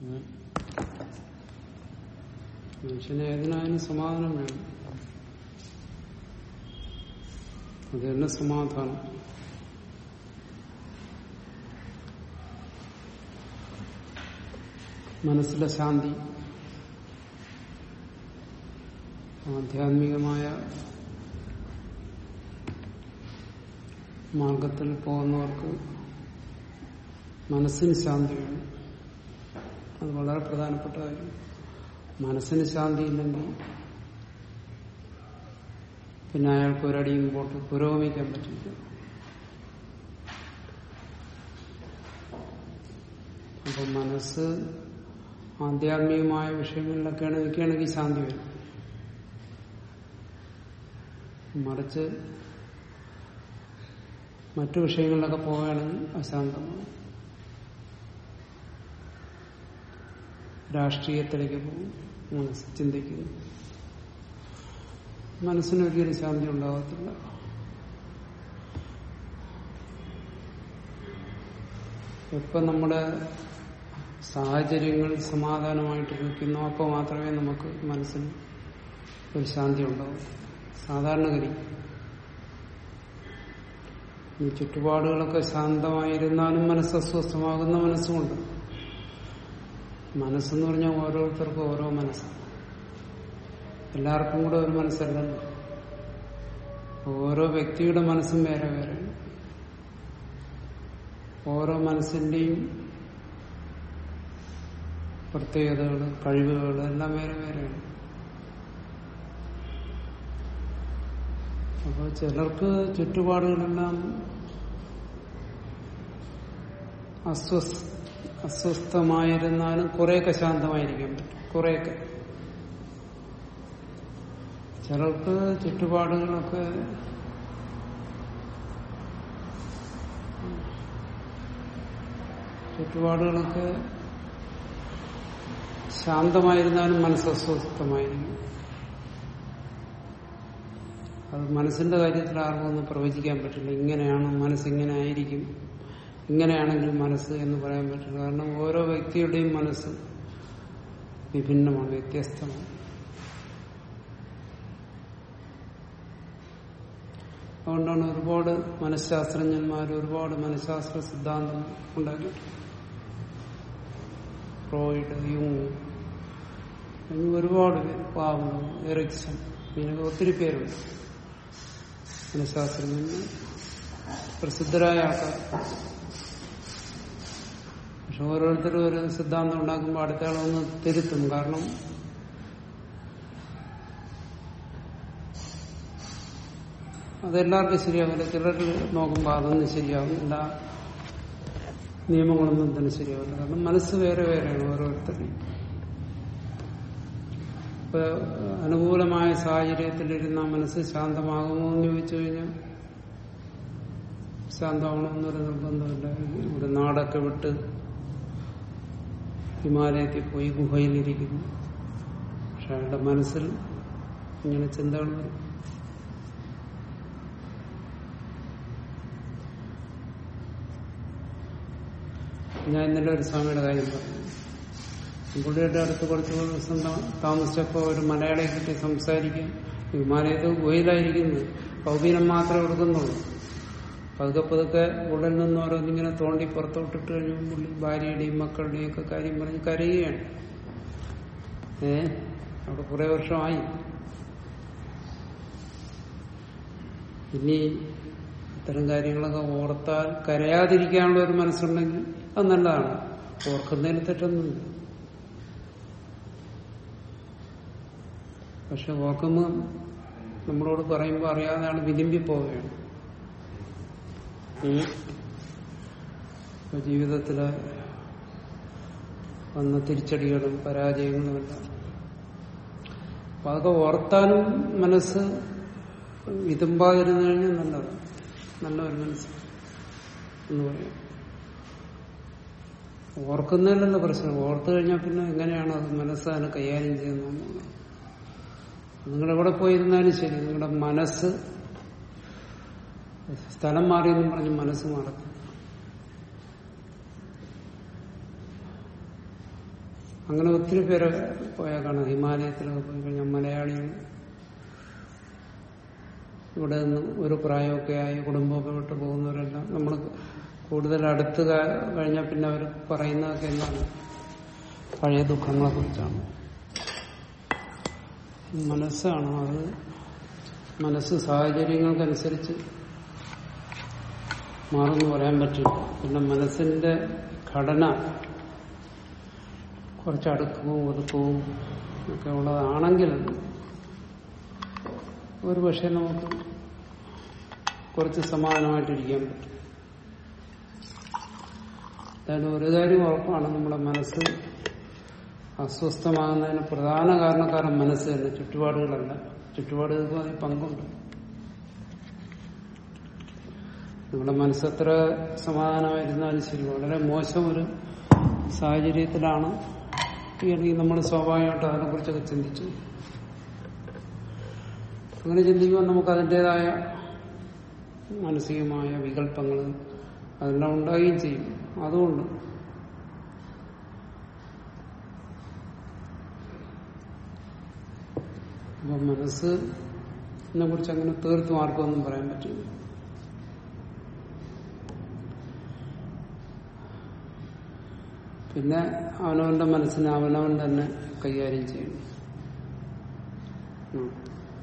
മനുഷ്യന് ഏതിനായാലും സമാധാനം വേണം അത് തന്നെ സമാധാനം മനസ്സിലെ ശാന്തി ആധ്യാത്മികമായ മാർഗത്തിൽ പോകുന്നവർക്ക് മനസ്സിന് ശാന്തി വേണം അത് വളരെ പ്രധാനപ്പെട്ട കാര്യം മനസ്സിന് ശാന്തി ഇല്ലെങ്കിൽ പിന്നെ അയാൾക്ക് ഒരടി മുമ്പോട്ട് പുരോഗമിക്കാൻ പറ്റില്ല അപ്പൊ മനസ്സ് ആധ്യാത്മികമായ വിഷയങ്ങളിലൊക്കെയാണ് നിൽക്കുകയാണെങ്കിൽ ശാന്തി വരും മറിച്ച് മറ്റു വിഷയങ്ങളിലൊക്കെ പോവുകയാണെങ്കിൽ അശാന്തമാണ് രാഷ്ട്രീയത്തിലേക്ക് പോകും മനസ്സ് ചിന്തിക്കുന്നു മനസ്സിനൊരിക്കലും ശാന്തി ഉണ്ടാകത്തില്ല എപ്പം നമ്മുടെ സാഹചര്യങ്ങൾ സമാധാനമായിട്ട് നിൽക്കുന്നു അപ്പോൾ മാത്രമേ നമുക്ക് മനസ്സിന് ഒരു ശാന്തി ഉണ്ടാവൂ സാധാരണഗതി ഈ ചുറ്റുപാടുകളൊക്കെ ശാന്തമായിരുന്നാലും മനസ്സ് അസ്വസ്ഥമാകുന്ന മനസ്സുമുണ്ട് മനസ്സെന്ന് പറഞ്ഞാൽ ഓരോരുത്തർക്കും ഓരോ മനസ്സാണ് എല്ലാവർക്കും കൂടെ ഒരു മനസ്സല്ലല്ലോ ഓരോ വ്യക്തിയുടെ മനസ്സും വേറെ വേറെയാണ് ഓരോ മനസ്സിന്റെയും പ്രത്യേകതകൾ കഴിവുകൾ എല്ലാം വേറെ വേറെയാണ് അപ്പോൾ ചിലർക്ക് ചുറ്റുപാടുകളെല്ലാം അസ്വസ്ഥ അസ്വസ്ഥമായിരുന്നാലും കുറെയൊക്കെ ശാന്തമായിരിക്കാൻ പറ്റും കുറെയൊക്കെ ചിലർക്ക് ചുറ്റുപാടുകളൊക്കെ ചുറ്റുപാടുകളൊക്കെ ശാന്തമായിരുന്നാലും മനസ്സ് അസ്വസ്ഥമായിരിക്കും അത് മനസ്സിന്റെ കാര്യത്തിൽ ആർക്കും ഒന്നും പ്രവചിക്കാൻ പറ്റില്ല ഇങ്ങനെയാണ് മനസ്സിങ്ങനെ ആയിരിക്കും ഇങ്ങനെയാണെങ്കിൽ മനസ്സ് എന്ന് പറയാൻ പറ്റില്ല കാരണം ഓരോ വ്യക്തിയുടെയും മനസ്സ് വിഭിന്നമാണ് വ്യത്യസ്തമാണ് അതുകൊണ്ടാണ് ഒരുപാട് മനഃശാസ്ത്രജ്ഞന്മാർ ഒരുപാട് മനഃശാസ്ത്ര സിദ്ധാന്തങ്ങൾ ഉണ്ടാക്കിയിട്ടുണ്ട് ഫ്രോയിഡ് യുങ് അങ്ങനെ ഒരുപാട് പേര് പാവു എറിക്സൺ ഇങ്ങനെയൊക്കെ ഒത്തിരി പേരുണ്ട് മനഃശാസ്ത്രജ്ഞന്മാർ പ്രസിദ്ധരായ ആൾക്കാർ പക്ഷെ ഓരോരുത്തരും ഒരു സിദ്ധാന്തം ഉണ്ടാക്കുമ്പോൾ അടുത്ത ആളൊന്ന് തിരുത്തും കാരണം അതെല്ലാവർക്കും ശരിയാവില്ല ചിലർ നോക്കുമ്പോൾ അതൊന്നും ശരിയാവുന്നില്ല നിയമങ്ങളൊന്നും തന്നെ ശരിയാവില്ല കാരണം മനസ്സ് വേറെ വേറെയാണ് ഓരോരുത്തരുടെയും ഇപ്പൊ അനുകൂലമായ സാഹചര്യത്തിലിരുന്ന മനസ്സ് ശാന്തമാകുമോ എന്ന് ചോദിച്ചു കഴിഞ്ഞാൽ ശാന്തമാകണമെന്നൊരു നിർബന്ധമില്ല ഇവിടെ നാടൊക്കെ വിട്ട് ഹിമാലയത്തിൽ പോയി ഗുഹയിലിരിക്കുന്നു പക്ഷെ അയാളുടെ മനസ്സിൽ ഇങ്ങനെ ചിന്തകൾ വരും ഞാൻ ഇന്നലെ ഒരു സ്വാമിയുടെ കാര്യം പറഞ്ഞു പുള്ളിയുടെ അടുത്ത് കുറച്ച് ദിവസം താമസിച്ചപ്പോ ഒരു മലയാളിയെ കിട്ടി സംസാരിക്കും ഹിമാലയത്തിൽ ഗുഹയിലായിരിക്കുന്നത് കൗപീനം മാത്രമേ കൊടുക്കുന്നുള്ളൂ പതുക്കെ പതുക്കെ ഉള്ളിൽ നിന്ന് ഓരോന്നിങ്ങനെ തോണ്ടി പുറത്തോട്ടിട്ട് കഴിഞ്ഞു പുള്ളി ഭാര്യയുടെയും മക്കളുടെയും ഒക്കെ കാര്യം പറഞ്ഞ് കരയുകയാണ് ഏ അവിടെ കുറെ വർഷമായി ഇനി ഇത്തരം കാര്യങ്ങളൊക്കെ ഓർത്താൽ കരയാതിരിക്കാനുള്ള ഒരു മനസ്സുണ്ടെങ്കിൽ അത് നല്ലതാണ് ഓർക്കുന്നതിന് തെറ്റൊന്നുമില്ല പക്ഷെ ഓർക്കുമ്പോൾ നമ്മളോട് പറയുമ്പോൾ അറിയാതെ ആൾ വിരുമ്പി പോവുകയാണ് ഇപ്പൊ ജീവിതത്തിലെ വന്ന തിരിച്ചടികളും പരാജയങ്ങളും എല്ലാം അപ്പൊ അതൊക്കെ ഓർത്താനും മനസ്സ് വിതുമ്പാതിരുന്നു കഴിഞ്ഞാൽ നല്ലതാണ് നല്ല ഒരു മനസ്സ് എന്ന് പറയാം ഓർക്കുന്നതിലല്ല പ്രശ്നം ഓർത്തു കഴിഞ്ഞാൽ പിന്നെ എങ്ങനെയാണ് അത് മനസ്സ് അതിനെ കൈകാര്യം ചെയ്യുന്നത് നിങ്ങളെവിടെ പോയിരുന്നാലും ശരി നിങ്ങളുടെ മനസ്സ് സ്ഥലം മാറിയെന്നും പറഞ്ഞ് മനസ്സ് മാറത്തില്ല അങ്ങനെ ഒത്തിരി പേര് പോയാൽ കാണാം ഹിമാലയത്തിലൊക്കെ പോയി കഴിഞ്ഞാൽ മലയാളികൾ ഇവിടെ നിന്ന് ഒരു പ്രായമൊക്കെ ആയി കുടുംബമൊക്കെ വിട്ട് പോകുന്നവരെല്ലാം നമ്മൾ കൂടുതൽ അടുത്ത് ക- കഴിഞ്ഞാൽ പിന്നെ അവർ പറയുന്നതൊക്കെ എന്താണ് പഴയ ദുഃഖങ്ങളെ കുറിച്ചാണ് മനസ്സാണ് അത് മനസ്സ് സാഹചര്യങ്ങൾക്കനുസരിച്ച് മാറുമെന്ന് പറയാൻ പറ്റില്ല പിന്നെ മനസ്സിന്റെ ഘടന കുറച്ച് അടുക്കവും ഒതുക്കവും ഒക്കെ ഉള്ളതാണെങ്കിൽ ഒരു പക്ഷെ നമുക്ക് കുറച്ച് സമാധാനമായിട്ടിരിക്കാൻ പറ്റും എന്തായാലും ഒരു കാര്യം ഉറപ്പാണ് നമ്മുടെ മനസ്സ് അസ്വസ്ഥമാകുന്നതിന് പ്രധാന കാരണക്കാരൻ മനസ്സ് തന്നെ ചുറ്റുപാടുകളല്ല ചുറ്റുപാടുകൾക്ക് അതിൽ പങ്കുണ്ട് നിങ്ങളുടെ മനസ്സെത്ര സമാധാനമായിരുന്നാലും ശരി വളരെ മോശം ഒരു സാഹചര്യത്തിലാണ് എങ്കിൽ നമ്മൾ സ്വാഭാവികമായിട്ട് അതിനെക്കുറിച്ചൊക്കെ ചിന്തിച്ചു അങ്ങനെ ചിന്തിക്കുമ്പോൾ നമുക്ക് അതിൻ്റെതായ മാനസികമായ വികല്പങ്ങൾ അതെല്ലാം ഉണ്ടാവുകയും ചെയ്യും അതുകൊണ്ട് അപ്പൊ മനസ്സിനെ കുറിച്ച് അങ്ങനെ തീർത്തും ആർക്കൊന്നും പറയാൻ പറ്റില്ല പിന്നെ അവനവന്റെ മനസ്സിനെ അവനവൻ തന്നെ കൈകാര്യം ചെയ്യണം ഉം.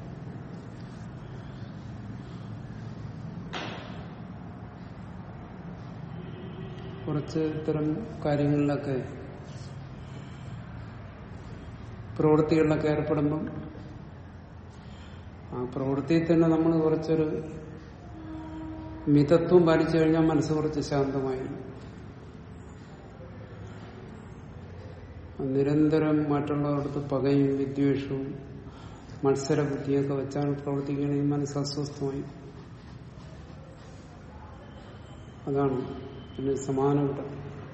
കുറച്ച് ഇത്തരം കാര്യങ്ങളിലൊക്കെ പ്രവൃത്തികളിലൊക്കെ ഏർപ്പെടുമ്പം ആ പ്രവൃത്തിയിൽ തന്നെ നമ്മൾ കുറച്ചൊരു മിതത്വം പാലിച്ചു കഴിഞ്ഞാൽ മനസ്സ് കുറച്ച് ശാന്തമായിരുന്നു നിരന്തരം മറ്റുള്ളവർക്ക് പകയും വിദ്വേഷവും മത്സരബുദ്ധിയൊക്കെ വെച്ചാണ് പ്രവർത്തിക്കുകയാണെങ്കിൽ മനസ്സ് അസ്വസ്ഥമായി അതാണ് പിന്നെ സമാനം ഇവിടെ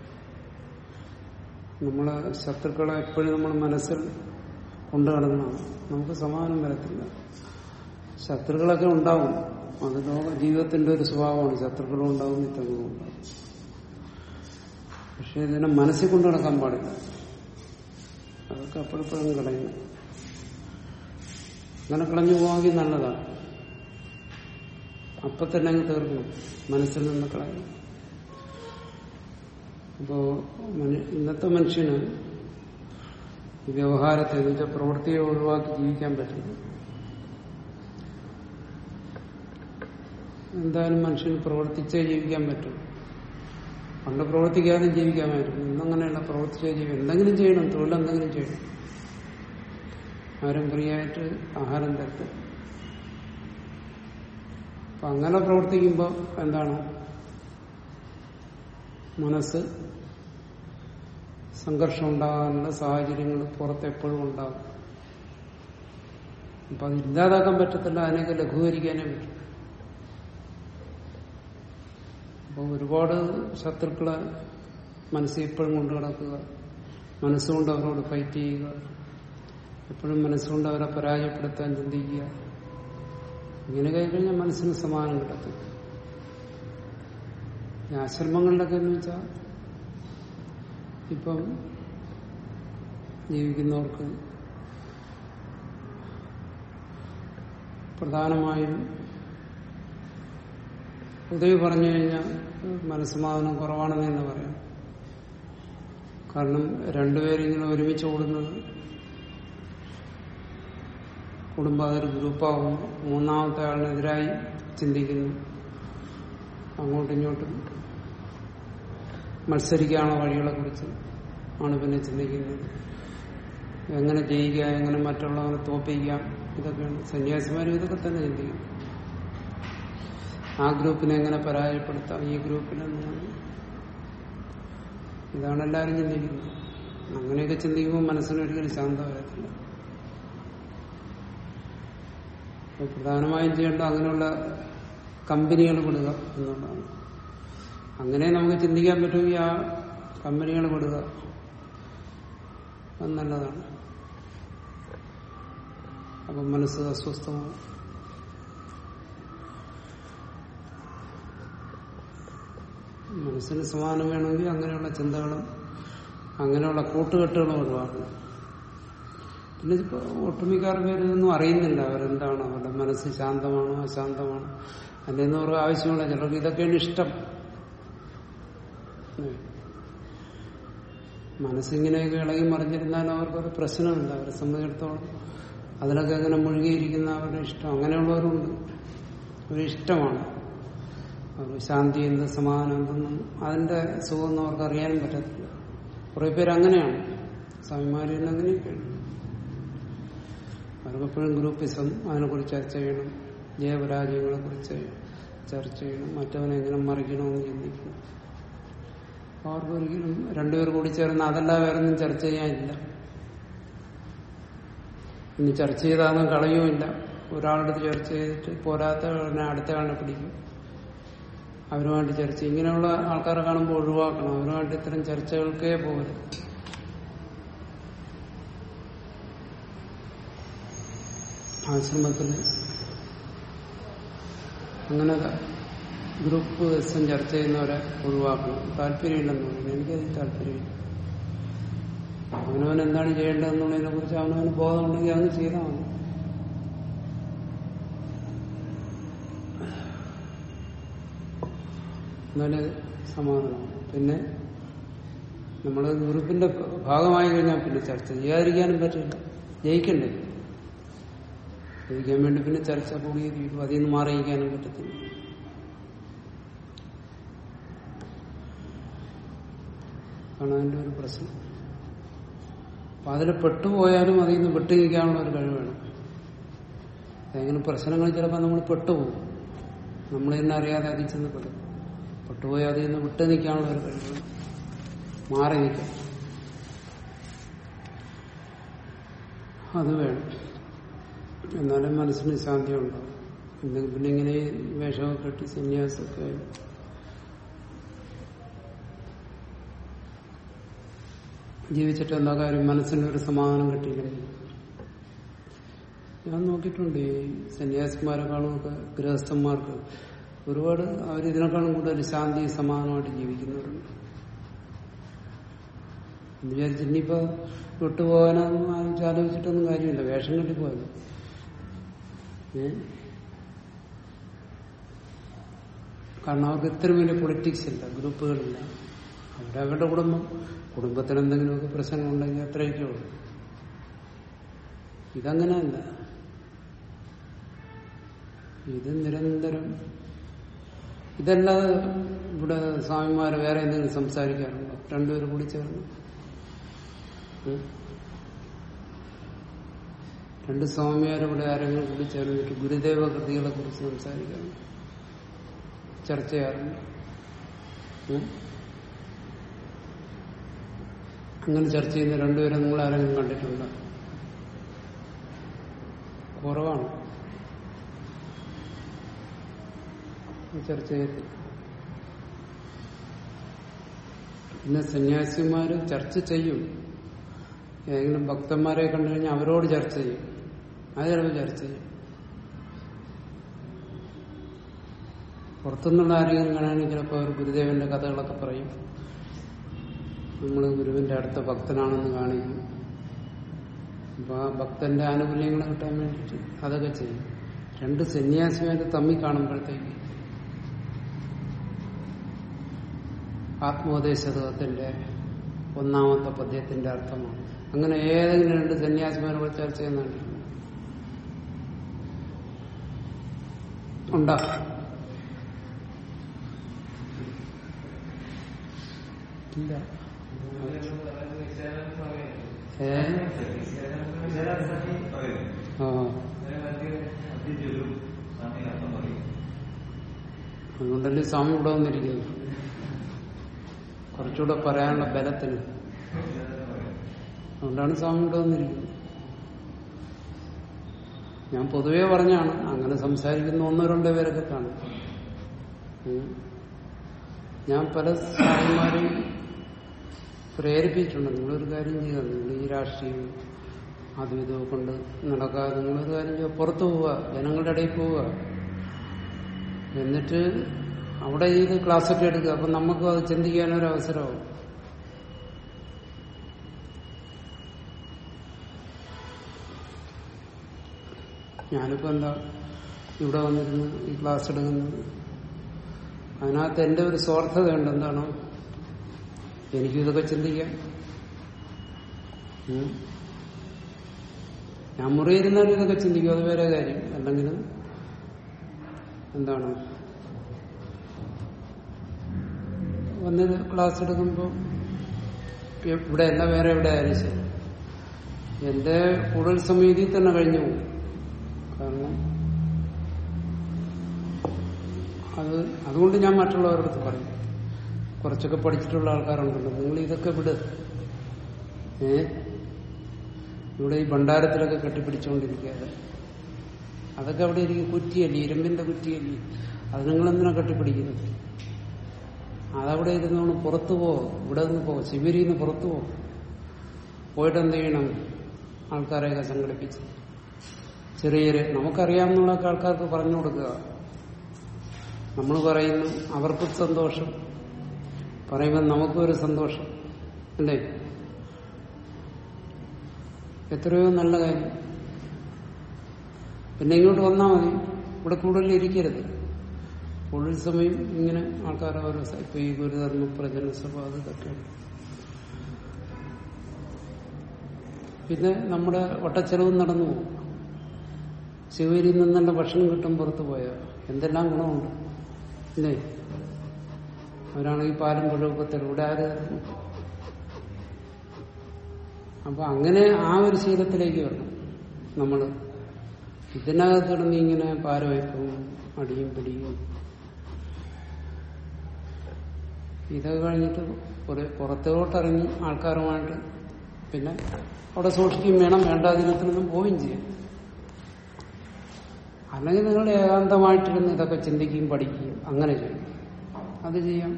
നമ്മളെ ശത്രുക്കളെ എപ്പോഴും നമ്മൾ മനസ്സിൽ കൊണ്ടു നടന്നതാണ് നമുക്ക് സമാനം വരത്തില്ല ശത്രുക്കളൊക്കെ ഉണ്ടാവും അത് ലോക ജീവിതത്തിന്റെ ഒരു സ്വഭാവമാണ് ശത്രുക്കളും ഉണ്ടാവും മിത്രങ്ങളും ഉണ്ടാവും പക്ഷെ ഇതിനെ മനസ്സിൽ കൊണ്ടു നടക്കാൻ പാടില്ല അതൊക്കെ അപ്പോഴപ്പോഴും കളയണം അങ്ങനെ കളഞ്ഞു പോവാമെങ്കിൽ നല്ലതാണ് അപ്പൊ തന്നെ അങ്ങ് തീർക്കണം മനസ്സിൽ നിന്ന് കളയണം അപ്പോ മനു- ഇന്നത്തെ മനുഷ്യന് ഈ വ്യവഹാരത്തെ എന്ന് വെച്ചാൽ പ്രവൃത്തിയെ ഒഴിവാക്കി ജീവിക്കാൻ പറ്റില്ല എന്തായാലും മനുഷ്യന് പ്രവർത്തിച്ചേ ജീവിക്കാൻ പറ്റും പണ്ട് പ്രവർത്തിക്കാതെ ജീവിക്കാമായിരുന്നു ഇന്നങ്ങനെയല്ല പ്രവർത്തിച്ചേ ജീവിക്കും എന്തെങ്കിലും ചെയ്യണം തൊഴിൽ എന്തെങ്കിലും ചെയ്യണം ആരും ഫ്രീയായിട്ട് ആഹാരം തരത്തും അപ്പൊ അങ്ങനെ പ്രവർത്തിക്കുമ്പോൾ എന്താണ് മനസ്സ് സംഘർഷം ഉണ്ടാകാനുള്ള സാഹചര്യങ്ങൾ പുറത്ത് എപ്പോഴും ഉണ്ടാകും അപ്പൊ അത് ഇല്ലാതാക്കാൻ പറ്റത്തില്ല അതിനൊക്കെ ലഘൂകരിക്കാനേ പറ്റും അപ്പോൾ ഒരുപാട് ശത്രുക്കളെ മനസ്സിൽ എപ്പോഴും കൊണ്ടു കിടക്കുക മനസ്സുകൊണ്ട് അവരോട് ഫൈറ്റ് ചെയ്യുക എപ്പോഴും മനസ്സുകൊണ്ട് അവരെ പരാജയപ്പെടുത്താൻ ചിന്തിക്കുക ഇങ്ങനെ കഴിഞ്ഞാൽ മനസ്സിന് സമാനം കിടക്കും ഈ ആശ്രമങ്ങളിലൊക്കെ എന്ന് വെച്ചാൽ ഇപ്പം ജീവിക്കുന്നവർക്ക് പ്രധാനമായും പൊതുവെ പറഞ്ഞു കഴിഞ്ഞാൽ മനസ്സമാധാനം കുറവാണെന്ന് തന്നെ പറയാം കാരണം രണ്ടുപേരും ഇങ്ങനെ ഒരുമിച്ച് കൂടുന്നത് കുടുംബം അതൊരു ഗ്രൂപ്പാകും മൂന്നാമത്തെ ആളിനെതിരായി ചിന്തിക്കുന്നു അങ്ങോട്ടും ഇങ്ങോട്ടും മത്സരിക്കാനുള്ള വഴികളെ കുറിച്ച് ആണ് പിന്നെ ചിന്തിക്കുന്നത് എങ്ങനെ ചെയ്യുക എങ്ങനെ മറ്റുള്ളവരെ തോപ്പിക്കാം ഇതൊക്കെയാണ് സന്യാസിമാരും ഇതൊക്കെ തന്നെ ചിന്തിക്കും ആ ഗ്രൂപ്പിനെ എങ്ങനെ പരാജയപ്പെടുത്താം ഈ ഗ്രൂപ്പിനെ എങ്ങനെ ഇതാണ് എല്ലാവരും ചിന്തിക്കുന്നത് അങ്ങനെയൊക്കെ ചിന്തിക്കുമ്പോൾ മനസ്സിനൊരിക്കലും ശാന്തം വരത്തില്ല അപ്പൊ പ്രധാനമായും ചെയ്യേണ്ട അങ്ങനെയുള്ള കമ്പനികൾ വിടുക എന്നുള്ളതാണ് അങ്ങനെ നമുക്ക് ചിന്തിക്കാൻ പറ്റുമെങ്കിൽ ആ കമ്പനികൾ വിടുക അത് നല്ലതാണ് അപ്പം മനസ്സ് അസ്വസ്ഥമാണ് മനസ്സിന് സമാനം വേണമെങ്കിൽ അങ്ങനെയുള്ള ചിന്തകളും അങ്ങനെയുള്ള കൂട്ടുകെട്ടുകളും ഒഴിവാക്കണം പിന്നെ ഇപ്പൊ ഒട്ടുമിക്കാർ പേര് ഇതൊന്നും അറിയുന്നില്ല അവരെന്താണ് അവരുടെ മനസ്സ് ശാന്തമാണോ അശാന്തമാണോ അതിനൊന്നും അവർക്ക് ആവശ്യമില്ല ചിലർക്ക് ഇതൊക്കെയാണ് ഇഷ്ടം ഉം. മനസ്സിങ്ങനെയൊക്കെ ഇളകി മറിഞ്ഞിരുന്നാലും അവർക്കൊരു പ്രശ്നമില്ല അവരെ സംബന്ധിച്ചിടത്തോളം അതിലൊക്കെ അങ്ങനെ മുഴുകിയിരിക്കുന്ന അവരുടെ ഇഷ്ടം അങ്ങനെയുള്ളവരുണ്ട് ഒരു ഇഷ്ടമാണ് അവർക്ക് ശാന്തി എന്ത് സമാധാനം എന്തെന്നും അതിന്റെ സുഖമൊന്നും അവർക്ക് അറിയാനും പറ്റത്തില്ല കുറെ പേര് അങ്ങനെയാണ് സ്വാമിമാരിൽ അങ്ങനെയൊക്കെയാണ് അവർക്കെപ്പോഴും ഗ്രൂപ്പിസം അതിനെക്കുറിച്ച് ചർച്ച ചെയ്യണം ജയപരാജയങ്ങളെ കുറിച്ച് ചർച്ച ചെയ്യണം മറ്റവനെ എങ്ങനെ മറിക്കണമെന്ന് ചിന്തിക്കണം അവർക്ക് ഒരിക്കലും രണ്ടുപേർ കൂടി ചേർന്ന് അതല്ല വേറൊന്നും ചർച്ച ചെയ്യാനില്ല ഇനി ചർച്ച ചെയ്താലും കളയുമില്ല ഒരാളുടെ അടുത്ത് ചർച്ച ചെയ്തിട്ട് പോരാത്ത ഉടനെ അടുത്ത ആളിനെ പിടിക്കും അവരുമായിട്ട് ചർച്ച ഇങ്ങനെയുള്ള ആൾക്കാരെ കാണുമ്പോൾ ഒഴിവാക്കണം അവരുമായിട്ട് ഇത്തരം ചർച്ചകൾക്കേ പോകരുത് ആശ്രമത്തിൽ അങ്ങനെ ഗ്രൂപ്പ് ദിവസം ചർച്ച ചെയ്യുന്നവരെ ഒഴിവാക്കണം താല്പര്യമില്ലെന്ന് പറഞ്ഞു എനിക്കത് താല്പര്യമില്ല അവനവൻ എന്താണ് ചെയ്യേണ്ടതെന്നുള്ളതിനെ കുറിച്ച് അവനവന് ബോധമുണ്ടെങ്കിൽ അത് ചെയ്താൽ മതി എന്നാലേ സമാധാനമാണ് പിന്നെ നമ്മൾ ഗ്രൂപ്പിന്റെ ഭാഗമായി കഴിഞ്ഞാൽ പിന്നെ ചർച്ച ചെയ്യാതിരിക്കാനും പറ്റില്ല ജയിക്കണ്ടേ ജയിക്കാൻ വേണ്ടി പിന്നെ ചർച്ച കൂടിയേ തീരും അതിൽ നിന്ന് മാറിയിരിക്കാനും പറ്റത്തില്ല ആണ് അതിന്റെ ഒരു പ്രശ്നം അപ്പൊ അതിൽ പെട്ടുപോയാലും അതിൽ നിന്ന് വിട്ടു നിൽക്കാനുള്ള ഒരു കഴിവ് വേണം ഏതെങ്കിലും പ്രശ്നങ്ങൾ ചിലപ്പോൾ നമ്മൾ പെട്ടുപോകും നമ്മൾ തന്നെ അറിയാതെ അതിൽ ചെന്ന് പെടും പെട്ടുപോയി അതിൽ നിന്ന് വിട്ടു നിൽക്കാനുള്ള ഒരു കഴിവ് വേണം. മാറി നിൽക്കാം അത് വേണം എന്നാലും മനസ്സിന് ശാന്തി ഉണ്ടാവും എന്തെങ്കിലും പിന്നെ ഇങ്ങനെ ഈ വേഷമൊക്കെ കെട്ടി സന്യാസമൊക്കെ ആയി ജീവിച്ചിട്ട് എന്താ കാര്യം മനസ്സിന് ഒരു സമാധാനം കിട്ടിയില്ലെങ്കിൽ ഞാൻ നോക്കിയിട്ടുണ്ട് ഈ സന്യാസിമാരെക്കാളും ഒക്കെ ഗൃഹസ്ഥന്മാർക്ക് ഒരുപാട് അവർ ഇതിനേക്കാളും കൂടുതൽ ശാന്തി സമാധാനമായിട്ട് ജീവിക്കുന്നവരുണ്ട് എന്ന് വിചാരിച്ച് ഇനിയിപ്പോ വിട്ടുപോകാനൊന്നും ആലോചിച്ച് ആലോചിച്ചിട്ടൊന്നും കാര്യമില്ല വേഷം കെട്ടിപ്പോയത് ഏ കാരണം അവർക്ക് ഇത്ര വലിയ പൊളിറ്റിക്സ് ഇല്ല ഗ്രൂപ്പുകളില്ല അവിടെ അവരുടെ കുടുംബം കുടുംബത്തിൽ എന്തെങ്കിലുമൊക്കെ പ്രശ്നങ്ങളുണ്ടെങ്കിൽ അത്രയൊക്കെ ഉള്ളൂ ഇതങ്ങനെയല്ല ഇത് നിരന്തരം ഇതല്ലാതെ ഇവിടെ സ്വാമിമാര് വേറെ എന്തെങ്കിലും സംസാരിക്കാറുണ്ടോ രണ്ടുപേരും കൂടി ചേർന്ന് ഉം? രണ്ട് സ്വാമിമാരെ ഇവിടെ ആരെങ്കിലും കൂടി ചേർന്നിട്ട് ഗുരുദേവ കൃതികളെ കുറിച്ച് സംസാരിക്കാറുണ്ട് ചർച്ച ചെയ്യാറുണ്ട് ഉം? അങ്ങനെ ചർച്ച ചെയ്യുന്ന രണ്ടുപേരെ നിങ്ങൾ ആരെങ്കിലും കണ്ടിട്ടുണ്ടോ കുറവാണ് ചർച്ച ചെയ്യത്തില്ല പിന്നെ സന്യാസിമാര് ചർച്ച ചെയ്യും ഏതെങ്കിലും ഭക്തന്മാരെ കണ്ടു കഴിഞ്ഞാൽ അവരോട് ചർച്ച ചെയ്യും അത് ചിലപ്പോൾ ചർച്ച ചെയ്യും പുറത്തുനിന്നുള്ള ആരെങ്കിലും കാണുകയാണെങ്കിൽ ചിലപ്പോൾ അവർ ഗുരുദേവന്റെ കഥകളൊക്കെ പറയും നമ്മൾ ഗുരുവിന്റെ അടുത്ത ഭക്തനാണെന്ന് കാണിക്കും അപ്പൊ ആ ഭക്തന്റെ ആനുകൂല്യങ്ങൾ കിട്ടാൻ വേണ്ടിയിട്ട് അതൊക്കെ ചെയ്യും രണ്ട് സന്യാസിമാര് തമ്മിൽ കാണുമ്പോഴത്തേക്ക് ആത്മോപദേശതത്തിന്റെ ഒന്നാമത്തെ പദ്യത്തിന്റെ അർത്ഥമാണ് അങ്ങനെ ഏതെങ്കിലും രണ്ട് സന്യാസിമാരോട് ചർച്ച ചെയ്യുന്നുണ്ട് ഉണ്ടാ ഇല്ല ഏ ആ അതുകൊണ്ടല്ലേ സ്വാമി ഇവിടെ വന്നിരിക്കുന്നു കുറച്ചുകൂടെ പറയാനുള്ള ബലത്തിന് അതുകൊണ്ടാണ് സ്വാമി ഇവിടെ വന്നിരിക്കുന്നത് ഞാൻ പൊതുവേ പറഞ്ഞാണ് അങ്ങനെ സംസാരിക്കുന്ന ഒന്നോ രണ്ടോ പേരൊക്കെ കാണും ഉം. ഞാൻ പല സ്വാമിമാരെയും പ്രേരിപ്പിച്ചിട്ടുണ്ട് നിങ്ങളൊരു കാര്യം ചെയ്യുക നിങ്ങൾ ഈ രാഷ്ട്രീയം അതും ഇതും കൊണ്ട് നടക്കാതെ നിങ്ങളൊരു കാര്യം ചെയ്യുക പുറത്തു പോവുക ജനങ്ങളുടെ ഇടയിൽ പോവുക എന്നിട്ട് അവിടെ ഇത് ക്ലാസ്സൊക്കെ എടുക്കുക അപ്പൊ നമുക്കും അത് ചിന്തിക്കാനൊരു അവസരമാവും ഞാനിപ്പോ എന്താ ഇവിടെ വന്നിരുന്ന് ഈ ക്ലാസ് എടുക്കുന്നത് അതിനകത്ത് എന്റെ ഒരു സ്വാർത്ഥതയുണ്ട് എന്താണ് എനിക്കും ഇതൊക്കെ ചിന്തിക്കാം ഉം. ഞാൻ മുറിയിരുന്നാലും ഇതൊക്കെ ചിന്തിക്കും അത് വേറെ കാര്യം അല്ലെങ്കിൽ എന്താണ് വന്ന് ക്ലാസ് എടുക്കുമ്പോൾ ഇവിടെ അല്ല വേറെ എവിടെ ആയാലും ശരി എന്റെ കൂടുതൽ സമയം ഇതിൽ തന്നെ കഴിഞ്ഞു പോകും കാരണം അത് അതുകൊണ്ട് ഞാൻ മറ്റുള്ളവരടുത്ത് പറയും കുറച്ചൊക്കെ പഠിച്ചിട്ടുള്ള ആൾക്കാരുണ്ടല്ലോ നിങ്ങൾ ഇതൊക്കെ വിട് ഏ ഇവിടെ ഈ ഭണ്ഡാരത്തിലൊക്കെ കെട്ടിപ്പിടിച്ചുകൊണ്ടിരിക്കാതെ അതൊക്കെ അവിടെ ഇരിക്കും കുറ്റിയല്ലേ ഇരുമ്പിന്റെ കുറ്റിയല്ലേ അത് നിങ്ങൾ എന്തിനാ കെട്ടിപ്പിടിക്കുന്നത് അതവിടെ ഇരുന്നോണ്ട് പുറത്തു പോ ഇവിടെ നിന്ന് പോ ശിബിരിയിൽ നിന്ന് പുറത്തു പോ പോയിട്ട് എന്ത് ചെയ്യണം ആൾക്കാരെയൊക്കെ സംഘടിപ്പിച്ച് ചെറിയ ചെറിയ നമുക്കറിയാവുന്ന ആൾക്കാർക്ക് പറഞ്ഞു കൊടുക്കുക നമ്മൾ പറയുന്നു അവർക്കും സന്തോഷം പറയുമ്പോൾ നമുക്കും ഒരു സന്തോഷം അല്ലേ എത്രയോ നല്ല കാര്യം പിന്നെ ഇങ്ങോട്ട് വന്നാൽ മതി ഇവിടെ കൂടുതൽ ഇരിക്കരുത് കൂടുതൽ സമയം ഇങ്ങനെ ആൾക്കാരെ ഓരോ സ- ഇപ്പൊ ഈ ഗുരുധർമ്മ പ്രചരണ സഭ അതൊക്കെ പിന്നെ നമ്മുടെ വട്ടച്ചെലവും നടന്നു പോകും ശിവരിയിൽ നിന്നുള്ള ഭക്ഷണം കിട്ടും പുറത്തു പോയാൽ എന്തെല്ലാം ഗുണമുണ്ട് അല്ലേ അവരാണെങ്കിൽ പാലും പഴമൊക്കെ തരും ഇവിടെ ആര് തരുന്നു? അപ്പൊ അങ്ങനെ ആ ഒരു ശീലത്തിലേക്ക് വരണം നമ്മള് ഇതിനകത്ത് കിടന്ന് ഇങ്ങനെ പാരവയ്പ്പും അടിയും പിടിയും ഇതൊക്കെ കഴിഞ്ഞിട്ട് കുറെ പുറത്തോട്ടിറങ്ങി ആൾക്കാരുമായിട്ട് പിന്നെ അവിടെ സൂക്ഷിക്കുകയും വേണം വേണ്ടാതിനത്തിനൊന്നും പോവുകയും ചെയ്യാം അല്ലെങ്കിൽ നിങ്ങൾ ഏകാന്തമായിട്ടിരുന്ന് ഇതൊക്കെ ചിന്തിക്കുകയും പഠിക്കുകയും അങ്ങനെ ചെയ്യും അത് ചെയ്യാം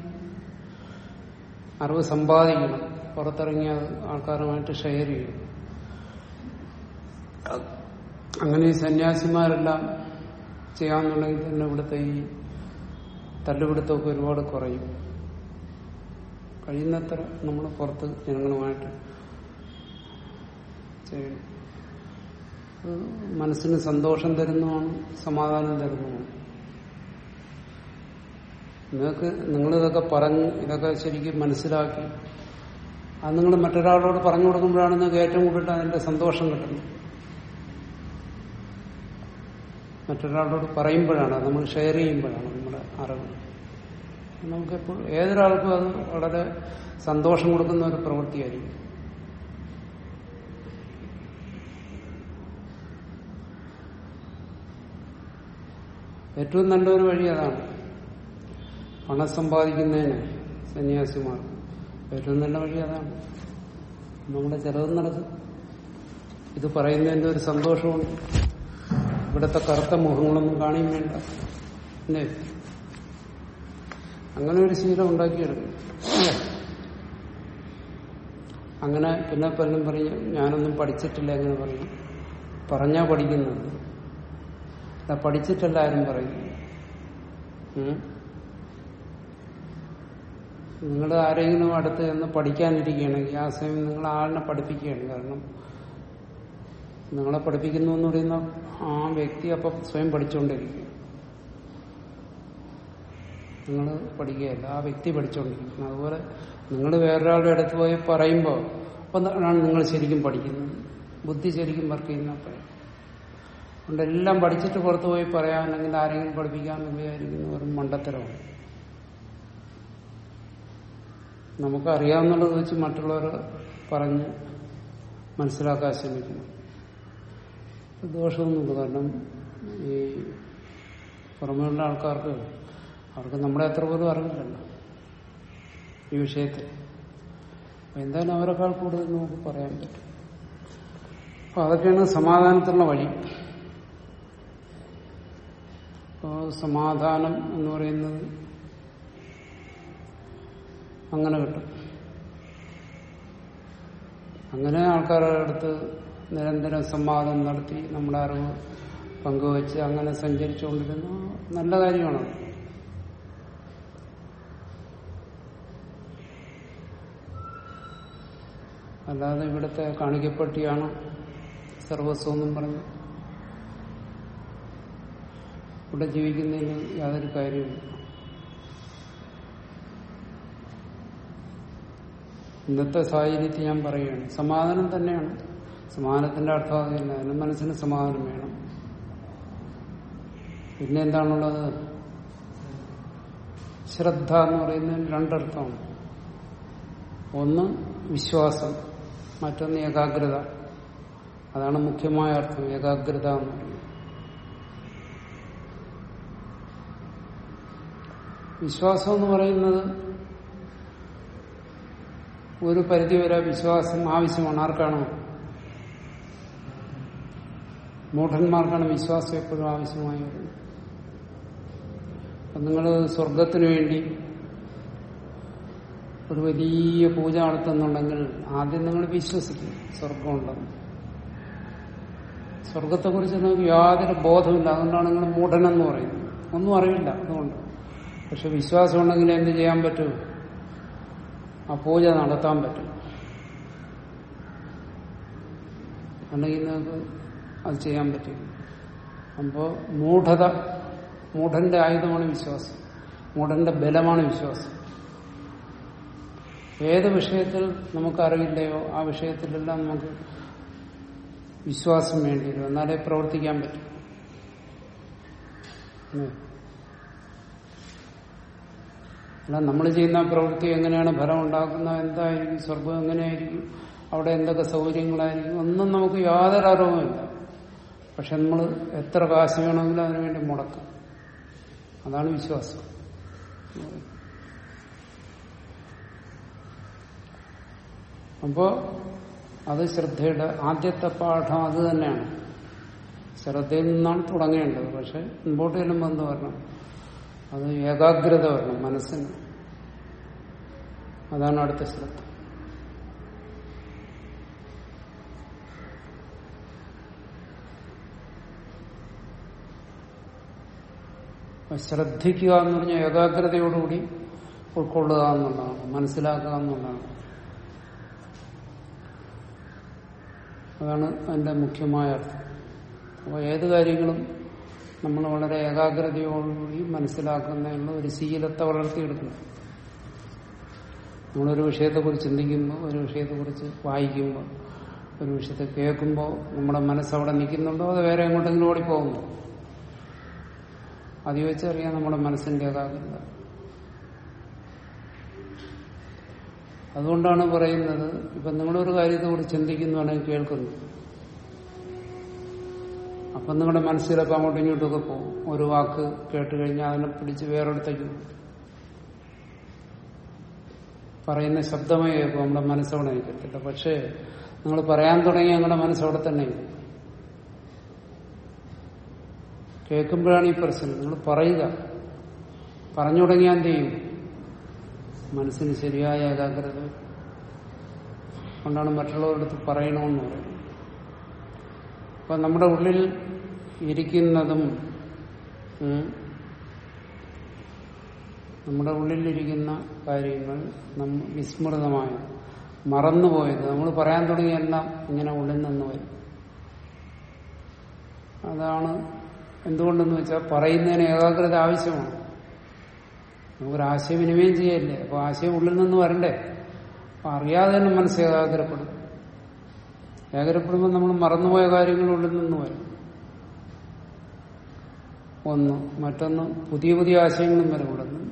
അറിവ് സമ്പാദിക്കണം പുറത്തിറങ്ങിയ ആൾക്കാരുമായിട്ട് ഷെയർ ചെയ്യും അങ്ങനെ ഈ സന്യാസിമാരെല്ലാം ചെയ്യാമെന്നുണ്ടെങ്കിൽ തന്നെ ഇവിടുത്തെ ഈ തല്ലുപിടുത്തമൊക്കെ ഒരുപാട് കുറയും കഴിയുന്നത്ര നമ്മൾ പുറത്ത് ജനങ്ങളുമായിട്ട് ചെയ്യണം അത് മനസ്സിന് സന്തോഷം തരുന്നതാണ് സമാധാനം തരുന്നതാണ് നിങ്ങൾക്ക് നിങ്ങളിതൊക്കെ പറഞ്ഞ് ഇതൊക്കെ ശരിക്കും മനസ്സിലാക്കി അത് നിങ്ങൾ മറ്റൊരാളോട് പറഞ്ഞു കൊടുക്കുമ്പോഴാണ് നിങ്ങൾക്ക് ഏറ്റവും കൂടുതൽ അതിന്റെ സന്തോഷം കിട്ടുന്നത് മറ്റൊരാളോട് പറയുമ്പോഴാണ് അത് നമ്മൾ ഷെയർ ചെയ്യുമ്പോഴാണ് നമ്മുടെ അറിവ് നമുക്കെപ്പോൾ ഏതൊരാൾക്കും അത് വളരെ സന്തോഷം കൊടുക്കുന്ന ഒരു പ്രവൃത്തിയായിരിക്കും ഏറ്റവും നല്ലൊരു വഴി അതാണ് പണം സമ്പാദിക്കുന്നതിന് സന്യാസിമാർ ഏറ്റവും നല്ല വഴി അതാണ് നമ്മുടെ ചെലവ് നടക്കും ഇത് പറയുന്നതിന്റെ ഒരു സന്തോഷമുണ്ട് ഇവിടുത്തെ കറുത്ത മുഖങ്ങളൊന്നും കാണിയും വേണ്ട അല്ലേ അങ്ങനെ ഒരു ശീലം ഉണ്ടാക്കിയെടുക്കും അങ്ങനെ പിന്നെ പലരും പറയും ഞാനൊന്നും പഠിച്ചിട്ടില്ല എങ്ങനെ പറയും പറഞ്ഞാ പഠിക്കുന്നത് അല്ല പഠിച്ചിട്ടല്ല ആരും പറയും നിങ്ങൾ ആരെങ്കിലും അടുത്ത് എന്ന് പഠിക്കാനിരിക്കുകയാണെങ്കിൽ ആ സമയം നിങ്ങൾ ആളിനെ പഠിപ്പിക്കുകയാണ് കാരണം നിങ്ങളെ പഠിപ്പിക്കുന്നു എന്ന് പറയുന്ന ആ വ്യക്തി അപ്പം സ്വയം പഠിച്ചുകൊണ്ടിരിക്കും നിങ്ങൾ പഠിക്കുകയല്ല ആ വ്യക്തി പഠിച്ചുകൊണ്ടിരിക്കുന്നു അതുപോലെ നിങ്ങൾ വേറൊരാളുടെ അടുത്ത് പോയി പറയുമ്പോൾ അപ്പം ആണ് നിങ്ങൾ ശരിക്കും പഠിക്കുന്നത് ബുദ്ധി ശരിക്കും വർക്ക് ചെയ്യുന്നപ്പോഴേ അതുകൊണ്ട് എല്ലാം പഠിച്ചിട്ട് പുറത്ത് പോയി പറയാനെങ്കിൽ ആരെങ്കിലും പഠിപ്പിക്കാമെന്ന് വിചാരിക്കുന്ന വെറും മണ്ടത്തരമാണ് നമുക്ക് അറിയാവുന്നുള്ളത് വെച്ച് മറ്റുള്ളവർ പറഞ്ഞ് മനസ്സിലാക്കാൻ ശ്രമിക്കണം ദോഷമൊന്നുമില്ല കാരണം ഈ പുറമേയുള്ള ആൾക്കാർക്ക് അവർക്ക് നമ്മളെ എത്ര പോലും അറിവില്ലല്ലോ ഈ വിഷയത്തിൽ അപ്പൊ എന്തായാലും അവരെക്കാൾ കൂടുതൽ നമുക്ക് പറയാൻ പറ്റും അപ്പൊ അതൊക്കെയാണ് സമാധാനത്തിനുള്ള വഴി അപ്പോൾ സമാധാനം എന്ന് പറയുന്നത് അങ്ങനെ കിട്ടും അങ്ങനെ ആൾക്കാരുടെ അടുത്ത് നിരന്തരം സംവാദം നടത്തി നമ്മുടെ അറിവ് പങ്കുവച്ച് അങ്ങനെ സഞ്ചരിച്ചുകൊണ്ടിരുന്ന നല്ല കാര്യമാണ് അല്ലാതെ ഇവിടുത്തെ കാണിക്കപ്പെട്ടിയാണ് സർവസ്വം എന്നും പറഞ്ഞു ഇവിടെ ജീവിക്കുന്നതിന് യാതൊരു കാര്യമില്ല ഇന്നത്തെ സാഹചര്യത്തിൽ ഞാൻ പറയുകയാണ് സമാധാനം തന്നെയാണ് സമാധാനത്തിന്റെ അർത്ഥം അത് തന്നെ അതിന് മനസ്സിന് സമാധാനം വേണം പിന്നെ എന്താണുള്ളത് ശ്രദ്ധ എന്ന് പറയുന്നതിന് രണ്ടർത്ഥമാണ് ഒന്ന് വിശ്വാസം മറ്റൊന്ന് ഏകാഗ്രത അതാണ് മുഖ്യമായ അർത്ഥം ഏകാഗ്രത എന്ന് പറയുന്നത് വിശ്വാസം എന്ന് പറയുന്നത് ഒരു പരിധിവരെ വിശ്വാസം ആവശ്യമാണ് ആർക്കാണോ മൂഢന്മാർക്കാണ് വിശ്വാസം എപ്പോഴും ആവശ്യമായി വരുന്നത് അപ്പം നിങ്ങൾ സ്വർഗത്തിനു വേണ്ടി ഒരു വലിയ പൂജ നടത്തുന്നുണ്ടെങ്കിൽ ആദ്യം നിങ്ങൾ വിശ്വസിക്കും സ്വർഗമുണ്ടെന്ന് സ്വർഗത്തെക്കുറിച്ച് നിങ്ങൾക്ക് യാതൊരു ബോധമില്ല അതുകൊണ്ടാണ് നിങ്ങൾ മൂഢനെന്ന് പറയുന്നത് ഒന്നും അറിവില്ല അതുകൊണ്ട് പക്ഷെ വിശ്വാസം ഉണ്ടെങ്കിൽ എന്ത് ചെയ്യാൻ പറ്റും ആ പൂജ നടത്താൻ പറ്റും അല്ലെങ്കിൽ നിങ്ങൾക്ക് അത് ചെയ്യാൻ പറ്റും അപ്പോൾ മൂഢത മൂഢന്റെ ആയുധമാണ് വിശ്വാസം മൂഢന്റെ ബലമാണ് വിശ്വാസം ഏത് വിഷയത്തിൽ നമുക്ക് അറിവില്ലയോ ആ വിഷയത്തിലെല്ലാം നമുക്ക് വിശ്വാസം വേണ്ടി വരും എന്നാലേ പ്രവർത്തിക്കാൻ പറ്റും ഉം. അല്ല നമ്മൾ ചെയ്യുന്ന പ്രവൃത്തി എങ്ങനെയാണ് ഫലം ഉണ്ടാക്കുന്നത് എന്തായിരിക്കും സ്വർഗം എങ്ങനെയായിരിക്കും അവിടെ എന്തൊക്കെ സൗകര്യങ്ങളായിരിക്കും ഒന്നും നമുക്ക് യാതൊരു അറിവുമില്ല പക്ഷെ നമ്മൾ എത്ര കാശ് വേണമെങ്കിലും അതിനുവേണ്ടി മുടക്കും അതാണ് വിശ്വാസം അപ്പോ അത് ശ്രദ്ധയുടെ ആദ്യത്തെ പാഠം അത് തന്നെയാണ് ശ്രദ്ധയിൽ നിന്നാണ് തുടങ്ങേണ്ടത് പക്ഷെ മുമ്പോട്ട് ചെല്ലുമ്പോൾ എന്ത് വരണം അത് ഏകാഗ്രത വരണം മനസ്സിന് അതാണ് അടുത്ത ശ്രദ്ധ അപ്പൊ ശ്രദ്ധിക്കുക എന്ന് പറഞ്ഞാൽ ഏകാഗ്രതയോടുകൂടി ഉൾക്കൊള്ളുക എന്നുള്ളതാണ് മനസ്സിലാക്കുക എന്നുള്ളതാണ് അതാണ് അതിന്റെ മുഖ്യമായ അർത്ഥം അപ്പോൾ ഏത് കാര്യങ്ങളും നമ്മൾ വളരെ ഏകാഗ്രതയോടുകൂടി മനസ്സിലാക്കുന്നതിനുള്ള ഒരു ശീലത്തെ വളർത്തിയെടുക്കണം നമ്മളൊരു വിഷയത്തെക്കുറിച്ച് ചിന്തിക്കുമ്പോൾ ഒരു വിഷയത്തെക്കുറിച്ച് വായിക്കുമ്പോൾ ഒരു വിഷയത്തെ കേൾക്കുമ്പോൾ നമ്മുടെ മനസ്സവിടെ നിൽക്കുന്നുണ്ടോ അത് വേറെ എങ്ങോട്ടെങ്കിലും ഓടിപ്പോകുന്നു അത് വെച്ചറിയാം നമ്മുടെ മനസ്സിന്റെ ഏകാഗ്രത അതുകൊണ്ടാണ് പറയുന്നത് ഇപ്പൊ നിങ്ങളൊരു കാര്യത്തെക്കുറിച്ച് ചിന്തിക്കുന്നതാണെങ്കിൽ കേൾക്കുന്നു അപ്പം നിങ്ങളുടെ മനസ്സിലൊക്കെ അങ്ങോട്ടും ഇങ്ങോട്ടൊക്കെ പോകും ഒരു വാക്ക് കേട്ട് കഴിഞ്ഞാൽ അതിനെ പിടിച്ച് വേറെടുത്തേക്ക് പോകും. പറയുന്ന ശബ്ദമായി കേൾക്കും നമ്മുടെ മനസ്സവിടെ നിൽക്കത്തില്ല പക്ഷേ നിങ്ങൾ പറയാൻ തുടങ്ങി നിങ്ങളുടെ മനസ്സവിടെ തന്നെ ഇരിക്കും. കേൾക്കുമ്പോഴാണ് ഈ പ്രശ്നം നിങ്ങൾ പറയുക പറഞ്ഞു തുടങ്ങിയാൽ എന്ത് ചെയ്യും മനസ്സിന് ശരിയായ ഏകാഗ്രത വരും. കൊണ്ടാണ് മറ്റുള്ളവരുടെ അടുത്ത് പറയണമെന്ന് പറയുന്നത് അപ്പൊ നമ്മുടെ ഉള്ളിൽ ഇരിക്കുന്നതും ഉം, നമ്മുടെ ഉള്ളിലിരിക്കുന്ന കാര്യങ്ങൾ നമ്മ വിസ്മൃതമായ മറന്നുപോയത് നമ്മൾ പറയാൻ തുടങ്ങിയെല്ലാം ഇങ്ങനെ ഉള്ളിൽ നിന്ന് വരും അതാണ് എന്തുകൊണ്ടെന്ന് വെച്ചാൽ പറയുന്നതിന് ഏകാഗ്രത ആവശ്യമാണ് നമുക്കൊരു ആശയവിനിമയം ചെയ്യല്ലേ അപ്പൊ ആശയം ഉള്ളിൽ നിന്ന് വരണ്ടേ അപ്പൊ അറിയാതെ തന്നെ മനസ്സ് ഏകാഗ്രപ്പെടും ഏകാഗ്രപ്പെടുമ്പോൾ നമ്മൾ മറന്നുപോയ കാര്യങ്ങൾ ഉള്ളിൽ നിന്ന് വരും ഒന്ന് മറ്റൊന്ന് പുതിയ പുതിയ ആശയങ്ങളും വരും ഉള്ളിൽ നിന്ന്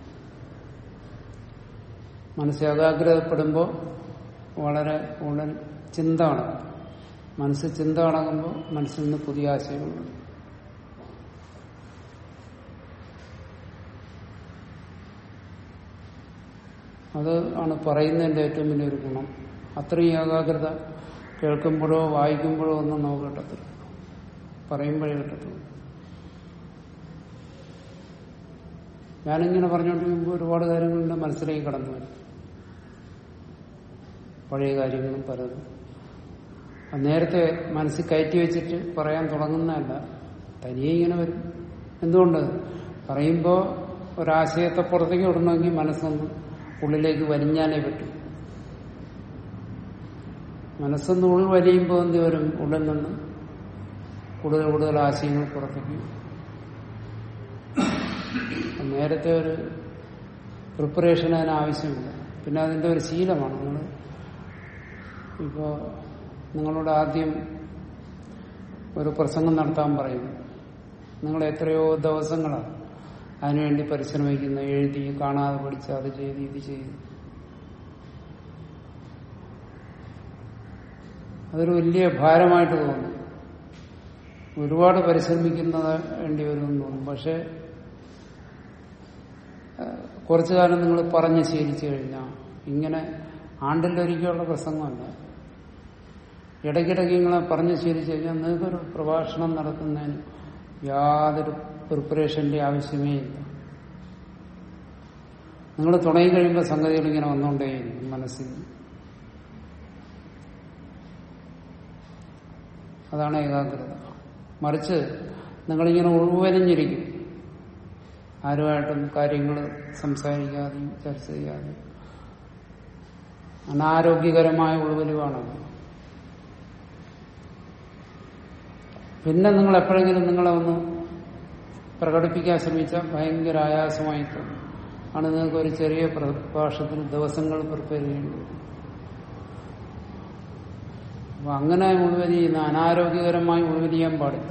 മനസ്സ് ഏകാഗ്രതപ്പെടുമ്പോൾ വളരെ ഉള്ളിൽ ചിന്ത അടങ്ങും മനസ്സ് ചിന്ത അടങ്ങുമ്പോൾ മനസ്സിൽ നിന്ന് പുതിയ ആശയങ്ങൾ വരും അത് ആണ് പറയുന്നതിന്റെ ഏറ്റവും വലിയൊരു ഗുണം അത്രയും ഏകാഗ്രത കേൾക്കുമ്പോഴോ വായിക്കുമ്പോഴോ ഒന്നും നമുക്ക് കിട്ടത്തില്ല പറയുമ്പോഴേ കിട്ടത്തുള്ളൂ ഞാനിങ്ങനെ പറഞ്ഞുകൊണ്ടിരിക്കുമ്പോൾ ഒരുപാട് കാര്യങ്ങൾ എന്റെ മനസ്സിലേക്ക് കടന്നു വരും പഴയ കാര്യങ്ങളും പലതും അത് നേരത്തെ മനസ്സിൽ കയറ്റി വെച്ചിട്ട് പറയാൻ തുടങ്ങുന്നതല്ല തനിയെ ഇങ്ങനെ വരും എന്തുകൊണ്ട് പറയുമ്പോൾ ഒരാശയത്തെ പുറത്തേക്ക് വിടണമെങ്കിൽ മനസ്സൊന്ന് ഉള്ളിലേക്ക് വലിഞ്ഞാലേ പറ്റും മനസ്സൊന്ന് ഉള്ളിൽ വലിയുമ്പോൾ എന്ത് വരും ഉള്ളിൽ നിന്ന് കൂടുതൽ കൂടുതൽ ആശയങ്ങൾ പുറത്തേക്ക് വരും. നേരത്തെ ഒരു പ്രിപ്പറേഷൻ അതിന് ആവശ്യമില്ല പിന്നെ അതിന്റെ ഒരു ശീലമാണ് നിങ്ങൾ ഇപ്പോ നിങ്ങളോട് ആദ്യം ഒരു പ്രസംഗം നടത്താൻ പറയുന്നു നിങ്ങൾ എത്രയോ ദിവസങ്ങളാണ് അതിനുവേണ്ടി പരിശ്രമിക്കുന്ന എഴുതി കാണാതെ പഠിച്ച് അത് ചെയ്ത് ഇത് ചെയ്ത് അതൊരു വലിയ ഭാരമായിട്ട് തോന്നും ഒരുപാട് പരിശ്രമിക്കുന്നത് വേണ്ടി വരുമെന്ന് തോന്നും പക്ഷെ ഏഹ്, കുറച്ചു കാലം നിങ്ങൾ പറഞ്ഞ് ശീലിച്ചു കഴിഞ്ഞാൽ ഇങ്ങനെ ആണ്ടിലൊരിക്കലുള്ള പ്രസംഗമല്ല ഇടയ്ക്കിടയ്ക്ക് നിങ്ങളെ പറഞ്ഞ് ശീലിച്ചു കഴിഞ്ഞാൽ നിങ്ങൾക്കൊരു പ്രഭാഷണം നടത്തുന്നതിന് യാതൊരു പ്രിപ്പറേഷന്റെ ആവശ്യമേ ഇല്ല നിങ്ങൾ തുടങ്ങി കഴിയുമ്പോൾ സംഗതികൾ ഇങ്ങനെ വന്നുകൊണ്ടേയിരിക്കും മനസ്സിൽ അതാണ് ഏകാഗ്രത മറിച്ച് നിങ്ങളിങ്ങനെ ഉൾവലിഞ്ഞിരിക്കും ആരുമായിട്ടും കാര്യങ്ങൾ സംസാരിക്കാതെയും ചർച്ച ചെയ്യാതെയും അനാരോഗ്യകരമായ ഉൾവലിവാണത് പിന്നെ നിങ്ങൾ എപ്പോഴെങ്കിലും നിങ്ങളെ ഒന്ന് പ്രകടിപ്പിക്കാൻ ശ്രമിച്ചാൽ ഭയങ്കര ആയാസമായി തോന്നും ആണ് നിങ്ങൾക്ക് ഒരു ചെറിയ പ്രഭാഷണത്തിന് ദിവസങ്ങൾ പ്രിപ്പയർ ചെയ്യേണ്ടി വരും അപ്പൊ അങ്ങനെ ഉൾവലിയുന്ന അനാരോഗ്യകരമായി ഉൾവലിയാൻ പാടില്ല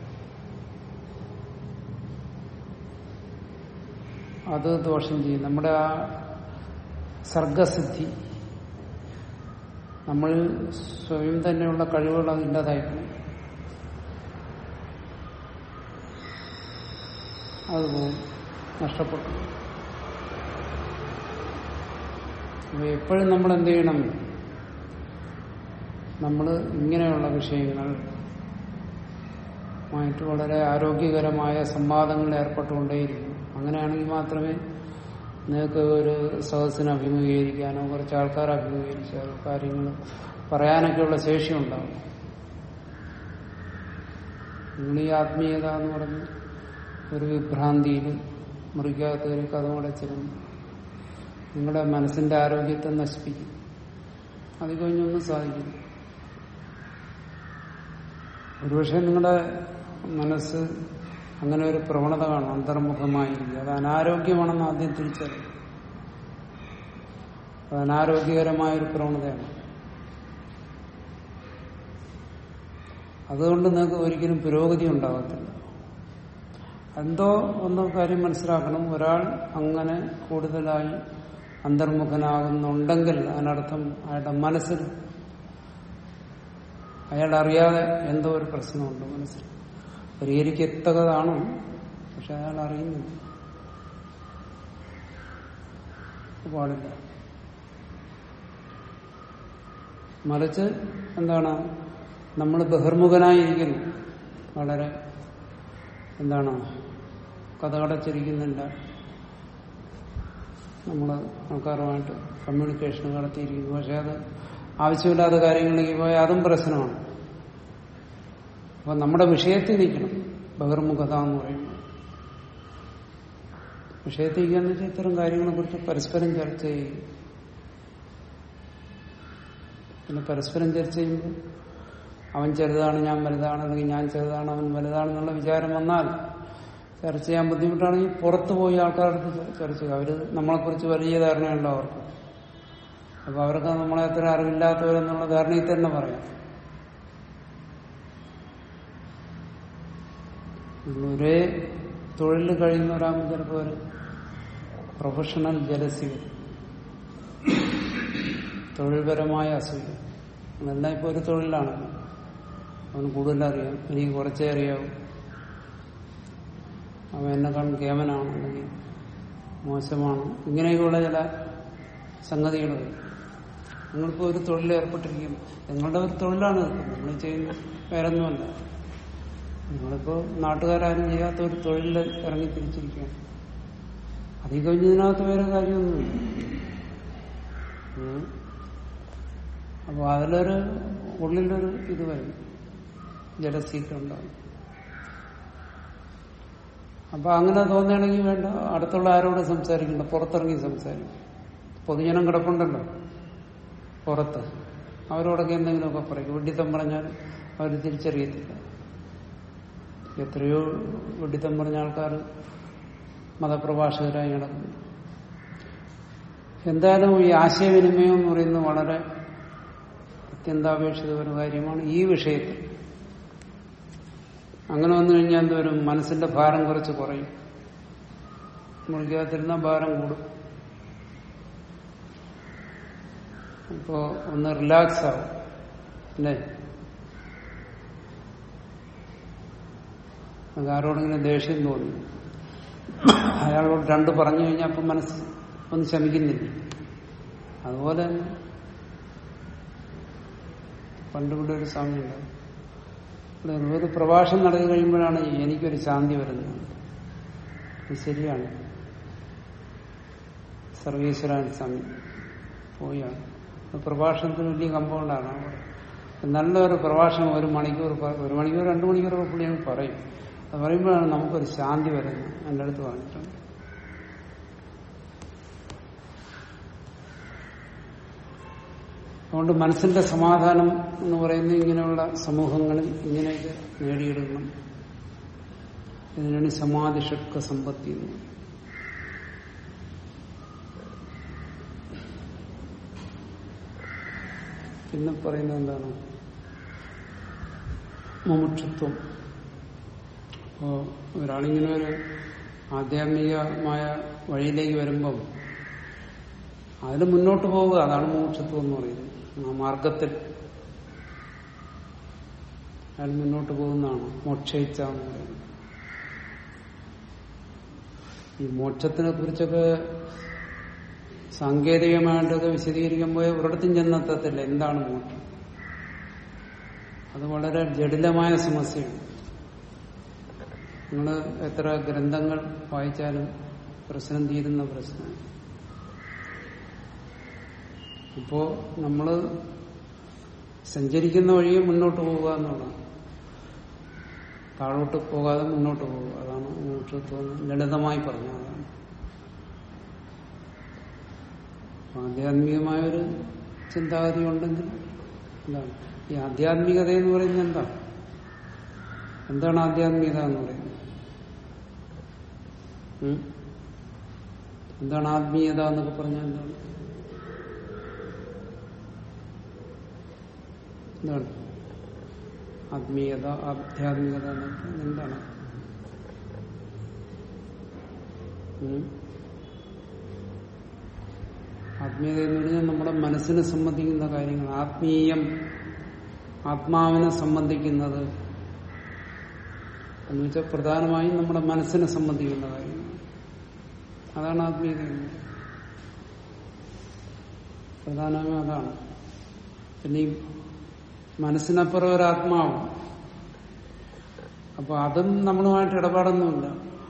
അത് ദോഷം ചെയ്യും നമ്മുടെ ആ സർഗസിദ്ധി നമ്മൾ സ്വയം തന്നെയുള്ള കഴിവുകൾ അതിൻ്റെതായിരിക്കും അത് പോവും നഷ്ടപ്പെട്ടു അപ്പൊ എപ്പോഴും നമ്മൾ എന്ത് ചെയ്യണം നമ്മൾ ഇങ്ങനെയുള്ള വിഷയങ്ങൾ മായിട്ട് വളരെ ആരോഗ്യകരമായ സംവാദങ്ങളിൽ ഏർപ്പെട്ടുകൊണ്ടേയിരിക്കും അങ്ങനെയാണെങ്കിൽ മാത്രമേ നിങ്ങൾക്ക് ഒരു സദസ്സിനെ അഭിമുഖീകരിക്കാനോ കുറച്ച് ആൾക്കാരെ അഭിമുഖീകരിച്ചാലോ കാര്യങ്ങൾ പറയാനൊക്കെയുള്ള ശേഷി ഉണ്ടാവും നിങ്ങൾ ഈ ആത്മീയത എന്ന് പറഞ്ഞ് ഒരു വിഭ്രാന്തിയിൽ മുറിക്കകത്ത് കയറി കഥ മുടച്ചിരുന്നു നിങ്ങളുടെ മനസ്സിന്റെ ആരോഗ്യത്തെ നശിപ്പിക്കും അത് കഴിഞ്ഞൊന്നും സാധിക്കില്ല ഒരുപക്ഷെ നിങ്ങളുടെ മനസ്സ് അങ്ങനെ ഒരു പ്രവണത കാണും അന്തർമുഖമായിരിക്കും അത് അനാരോഗ്യമാണെന്ന് ആദ്യം തിരിച്ചറിയും അത് അനാരോഗ്യകരമായ ഒരു പ്രവണതയാണ് അതുകൊണ്ട് നിങ്ങൾക്ക് ഒരിക്കലും പുരോഗതി ഉണ്ടാകത്തില്ല എന്തോ ഒന്നോ കാര്യം മനസ്സിലാക്കണം ഒരാൾ അങ്ങനെ കൂടുതലായി അന്തർമുഖനാകുന്നുണ്ടെങ്കിൽ അതിനർത്ഥം അയാളുടെ മനസ്സിൽ അയാൾ അറിയാതെ എന്തോ ഒരു പ്രശ്നമുണ്ട് മനസ്സിൽ പരിഹരിക്കത്തക്കതാണ് പക്ഷെ അയാൾ അറിയുന്നില്ല അത് പാടില്ല മറിച്ച് എന്താണ് നമ്മൾ ബഹിർമുഖനായിരിക്കുന്നു വളരെ എന്താണ് കഥകടച്ചിരിക്കുന്നില്ല നമ്മൾ ആൾക്കാരുമായിട്ട് കമ്മ്യൂണിക്കേഷൻ നടത്തിയിരിക്കുന്നു പക്ഷെ അത് ആവശ്യമില്ലാത്ത കാര്യങ്ങളിലേക്ക് പോയാൽ അതും പ്രശ്നമാണ് അപ്പൊ നമ്മുടെ വിഷയത്തിൽ നിൽക്കണം ബഹിർമുഖത എന്ന് പറയുമ്പോൾ വിഷയത്തിൽ നിൽക്കാന്ന് വെച്ചാൽ ഇത്തരം കാര്യങ്ങളെ കുറിച്ച് പരസ്പരം ചർച്ച ചെയ്യും പിന്നെ പരസ്പരം ചർച്ച ചെയ്യുമ്പോൾ അവൻ ചെറുതാണ് ഞാൻ വലുതാണ് അല്ലെങ്കിൽ ഞാൻ ചെറുതാണ് അവൻ വലുതാണെന്നുള്ള വിചാരം വന്നാൽ ചർച്ച ചെയ്യാൻ ബുദ്ധിമുട്ടാണെങ്കിൽ പുറത്തു പോയി ആൾക്കാരുടെ അടുത്ത് ചർച്ച ചെയ്യുക അവര് നമ്മളെക്കുറിച്ച് വലിയ ധാരണയുണ്ട് അവർക്ക് അപ്പൊ അവർക്ക് നമ്മളെ അത്ര അറിവില്ലാത്തവരെന്നുള്ള ധാരണയിൽ തന്നെ പറയാം ഒരേ തൊഴിൽ കഴിയുന്നവരാകുമ്പോൾ ചിലപ്പോൾ ഒരു പ്രൊഫഷണൽ ജലസി വരും തൊഴിൽപരമായ അസൂയ അതെല്ലാം ഇപ്പൊ ഒരു തൊഴിലാണ് അവന് കൂടുതൽ അറിയാം എനിക്ക് കുറച്ചേ അറിയാവൂ അവൻ എന്നെക്കാൾ കേമനാണ് അല്ലെങ്കിൽ മോശമാണ് ഇങ്ങനെയൊക്കെയുള്ള ചില സംഗതികൾ വരും നിങ്ങളിപ്പോൾ ഒരു തൊഴിൽ ഏർപ്പെട്ടിരിക്കും നിങ്ങളുടെ ഒരു തൊഴിലാണ് ഇത്. നിങ്ങൾ ചെയ്യുന്ന വേറൊന്നുമല്ല നിങ്ങളിപ്പോ നാട്ടുകാരും ചെയ്യാത്ത ഒരു തൊഴിലിൽ ഇറങ്ങി തിരിച്ചിരിക്കുകയാണ് അത് ഈ കഴിഞ്ഞതിനകത്ത് വേറെ കാര്യമൊന്നുമില്ല ഉം. അപ്പൊ അതിലൊരു ഉള്ളിലൊരു ഇത് വരും ജലസീറ്റ് ഉണ്ടാവും അപ്പൊ അങ്ങനെ തോന്നുകയാണെങ്കിൽ വേണ്ട അടുത്തുള്ള ആരോട് സംസാരിക്കണ്ട പുറത്തിറങ്ങി സംസാരിക്കും പൊതുജനം കിടപ്പുണ്ടല്ലോ പുറത്ത് അവരോടൊക്കെ എന്തെങ്കിലുമൊക്കെ പറയും വെഡിത്തം പറഞ്ഞാൽ അവർ തിരിച്ചറിയത്തില്ല എത്രയോ വെഡിത്തം പറഞ്ഞ ആൾക്കാർ മതപ്രഭാഷകരായി നടക്കുന്നു എന്തായാലും ഈ ആശയവിനിമയം എന്ന് പറയുന്നത് വളരെ അത്യന്താപേക്ഷിത ഒരു കാര്യമാണ് ഈ വിഷയത്തിൽ അങ്ങനെ വന്നു കഴിഞ്ഞാൽ എന്തോരും മനസ്സിന്റെ ഭാരം കുറച്ച് കുറയും മുറിക്കാതിരുന്ന ഭാരം കൂടും ഇപ്പോ ഒന്ന് റിലാക്സ് ആവും അല്ലേ നമുക്ക് ആരോടെങ്കിലും ദേഷ്യം തോന്നി അയാളോട് രണ്ട് പറഞ്ഞു കഴിഞ്ഞാൽ അപ്പം മനസ്സ് ഒന്ന് ശമിക്കുന്നില്ല അതുപോലെ തന്നെ പണ്ടിവിടെ ഒരു സമയമുണ്ട് ഇവിടെ ഒരു പ്രഭാഷണം നടത്തി കഴിയുമ്പോഴാണ് എനിക്കൊരു ശാന്തി വരുന്നത് ഇത് ശരിയാണ് സർവീശ്വരാൻ സ്വാമി പോയാണ് പ്രഭാഷണത്തിന് വലിയ കമ്പൗണ്ടാണ് അവിടെ നല്ലൊരു പ്രഭാഷണം ഒരു മണിക്കൂർ പ- ഒരു മണിക്കൂർ രണ്ടു മണിക്കൂറൊക്കെ പുള്ളി അങ്ങ് പറയും അത് പറയുമ്പോഴാണ് നമുക്കൊരു ശാന്തി വരുന്നത് എൻ്റെ അടുത്ത് പറഞ്ഞിട്ടുണ്ട് അതുകൊണ്ട് മനസ്സിന്റെ സമാധാനം എന്ന് പറയുന്നത് ഇങ്ങനെയുള്ള സമൂഹങ്ങളിൽ ഇങ്ങനെയൊക്കെ നേടിയെടുക്കണം ഇതിനാണ് സമാധി ഷഡ്ക സമ്പത്തി എന്ന് പറയുന്നത്. പിന്നെ പറയുന്നത് എന്താണ് മുമുക്ഷത്വം അപ്പോ ഒരാളിങ്ങനെ ഒരു ആധ്യാത്മികമായ വഴിയിലേക്ക് വരുമ്പം അതിന് മുന്നോട്ട് പോവുക അതാണ് മോക്ഷത്വം എന്ന് പറയുന്നത് ആ മാർഗത്തിൽ അയാൾ മുന്നോട്ട് പോകുന്നതാണ് മോക്ഷയിച്ച എന്ന് പറയുന്നത് ഈ മോക്ഷത്തിനെ കുറിച്ചൊക്കെ സാങ്കേതികമായിട്ടൊക്കെ വിശദീകരിക്കാൻ പോയ ഒരിടത്തും ചെന്നെത്തത്തില്ല എന്താണ് മോക്ഷം അത് വളരെ ജടിലമായ സമസ്യയാണ് നിങ്ങൾ എത്ര ഗ്രന്ഥങ്ങൾ വായിച്ചാലും പ്രശ്നം തീരുന്ന പ്രശ്നമാണ് ഇപ്പോ നമ്മള് സഞ്ചരിക്കുന്ന വഴിയെ മുന്നോട്ട് പോവുക എന്നുള്ളതാണ് താഴോട്ട് പോകാതെ മുന്നോട്ട് പോവുക അതാണ് മോക്ഷത്വം എന്ന് ലളിതമായി പറഞ്ഞു അതാണ് ആധ്യാത്മികമായൊരു ചിന്താഗതി ഉണ്ടെങ്കിൽ എന്താണ് ഈ ആധ്യാത്മികത എന്ന് പറയുന്നത് എന്താ എന്താണ് ആധ്യാത്മികത എന്ന് പറയുന്നത് ഉം? എന്താണ് ആത്മീയത എന്നൊക്കെ പറഞ്ഞാൽ എന്താണ് എന്താണ് ആത്മീയത ആധ്യാത്മികത എന്നൊക്കെ പറഞ്ഞാൽ എന്താണ് ഉം? ആത്മീയത എന്ന് പറഞ്ഞാൽ നമ്മുടെ മനസ്സിനെ സംബന്ധിക്കുന്ന കാര്യങ്ങൾ ആത്മീയം ആത്മാവിനെ സംബന്ധിക്കുന്നത് എന്ന് വെച്ചാൽ പ്രധാനമായും നമ്മുടെ മനസ്സിനെ സംബന്ധിക്കുന്ന കാര്യങ്ങൾ അതാണ് ആത്മീയത എന്ന് പറയുന്നത്. പ്രധാനമായും അതാണ് പിന്നെ ഈ മനസ്സിനപ്പുറം ഒരു ആത്മാവ് അപ്പൊ അതും നമ്മളുമായിട്ട് ഇടപാടൊന്നുമില്ല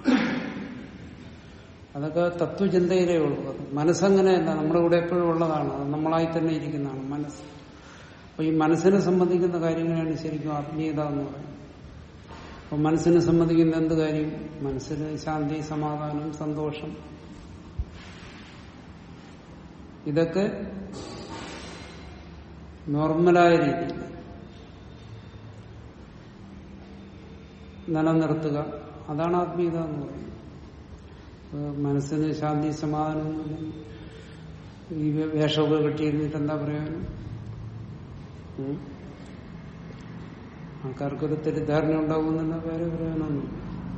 അതൊക്കെ തത്വചിന്തയിലേ ഉള്ളൂ അത് മനസ്സങ്ങനെയല്ല നമ്മുടെ കൂടെ എപ്പോഴും ഉള്ളതാണ് അത് നമ്മളായി തന്നെ ഇരിക്കുന്നതാണ് മനസ്സ് അപ്പൊ ഈ മനസ്സിനെ സംബന്ധിക്കുന്ന കാര്യങ്ങളാണ് ശരിക്കും ആത്മീയത എന്ന് പറയുന്നത് അപ്പൊ മനസ്സിനെ സംബന്ധിക്കുന്ന എന്ത് കാര്യം മനസ്സിന് ശാന്തി സമാധാനം സന്തോഷം ഇതൊക്കെ നോർമലായ രീതിയിൽ നിലനിർത്തുക അതാണ് ആത്മീയത എന്ന് പറയുന്നത് ഏഹ് മനസ്സിന് ശാന്തി സമാധാനം ഒന്നുമില്ലെങ്കിൽ ഈ വേ- വേഷമൊക്കെ കെട്ടിയിരുന്നിട്ട് എന്താ പ്രയോജനം ഉം? ആൾക്കാർക്കൊരു തെറ്റിദ്ധാരണ ഉണ്ടാകുന്നില്ല വേറെ പ്രയോജനമൊന്നുമില്ല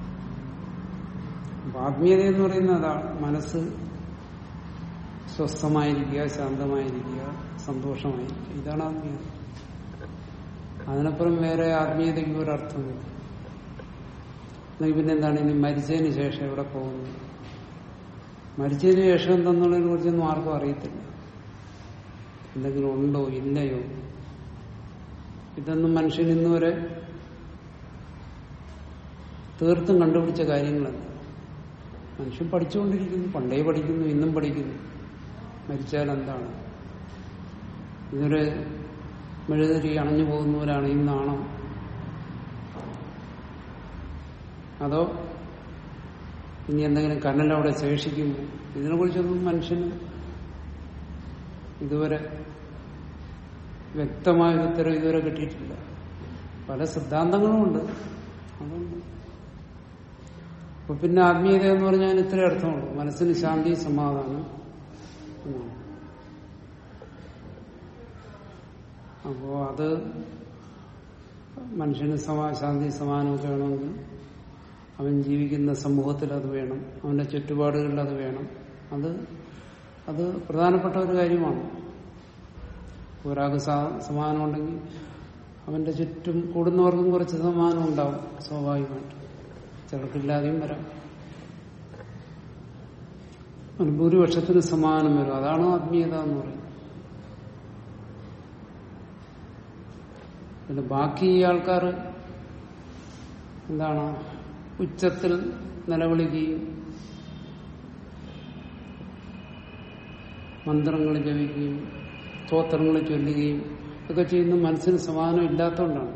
അപ്പൊ ആത്മീയത എന്ന് പറയുന്നത് അതാണ് മനസ്സ് സ്വസ്ഥമായിരിക്കുക ശാന്തമായിരിക്കുക സന്തോഷമായിരിക്കുക ഇതാണ് ആത്മീയത അതിനപ്പുറം വേറെ ആത്മീയതയ്ക്ക് ഒരർത്ഥമില്ല അല്ലെങ്കിൽ പിന്നെ എന്താണ് ഇനി മരിച്ചതിന് ശേഷം എവിടെ പോകുന്നു മരിച്ചതിന് ശേഷം എന്തെന്നുള്ളതിനെ കുറിച്ചൊന്നും ആർക്കും അറിയത്തില്ല എന്തെങ്കിലും ഉണ്ടോ ഇല്ലയോ ഇതൊന്നും മനുഷ്യൻ ഇന്ന് വരെ തീർത്തും കണ്ടുപിടിച്ച കാര്യങ്ങളല്ല മനുഷ്യൻ പഠിച്ചുകൊണ്ടിരിക്കുന്നു പണ്ടേ പഠിക്കുന്നു ഇന്നും പഠിക്കുന്നു മരിച്ചാൽ എന്താണ് ഇതൊരു മെഴുകുതിരി അണഞ്ഞു പോകുന്നവരാണ് ഇന്നാണോ അതോ ഇനി എന്തെങ്കിലും കനലവിടെ ശേഷിക്കുമോ ഇതിനെ കുറിച്ചൊന്നും മനുഷ്യന് ഇതുവരെ വ്യക്തമായ ഒരു ഉത്തരം ഇതുവരെ കിട്ടിയിട്ടില്ല പല സിദ്ധാന്തങ്ങളും ഉണ്ട് അതുകൊണ്ട് അപ്പൊ പിന്നെ ആത്മീയത എന്ന് പറഞ്ഞാൽ ഇത്രേ അർത്ഥമുള്ളൂ മനസ്സിന് ശാന്തി സമാധാനം എന്നാണ് അപ്പോ അത് മനുഷ്യന് സമാ ശാന്തി സമാധാനമൊക്കെ വേണമെങ്കിൽ അവൻ ജീവിക്കുന്ന സമൂഹത്തിൽ അത് വേണം അവന്റെ ചുറ്റുപാടുകളിൽ അത് വേണം അത് അത് പ്രധാനപ്പെട്ട ഒരു കാര്യമാണ് ഒരാൾക്ക് സാ- സമാധാനം ഉണ്ടെങ്കിൽ അവന്റെ ചുറ്റും കൂടുന്നവർക്കും കുറച്ച് സമാധാനം ഉണ്ടാവും സ്വാഭാവികമായിട്ട് ചിലർക്കില്ലാതെയും വരാം ഒരു ഭൂരിപക്ഷത്തിന് സമാധാനം വരും അതാണ് ആത്മീയത എന്ന് പറയുന്നത് പിന്നെ ബാക്കി ആൾക്കാർ എന്താണ് ഉച്ചത്തിൽ നിലവിളിക്കുകയും മന്ത്രങ്ങൾ ജപിക്കുകയും സ്തോത്രങ്ങൾ ചൊല്ലുകയും ഒക്കെ ചെയ്യുന്ന മനസ്സിന് സമാധാനം ഇല്ലാത്തതുകൊണ്ടാണ്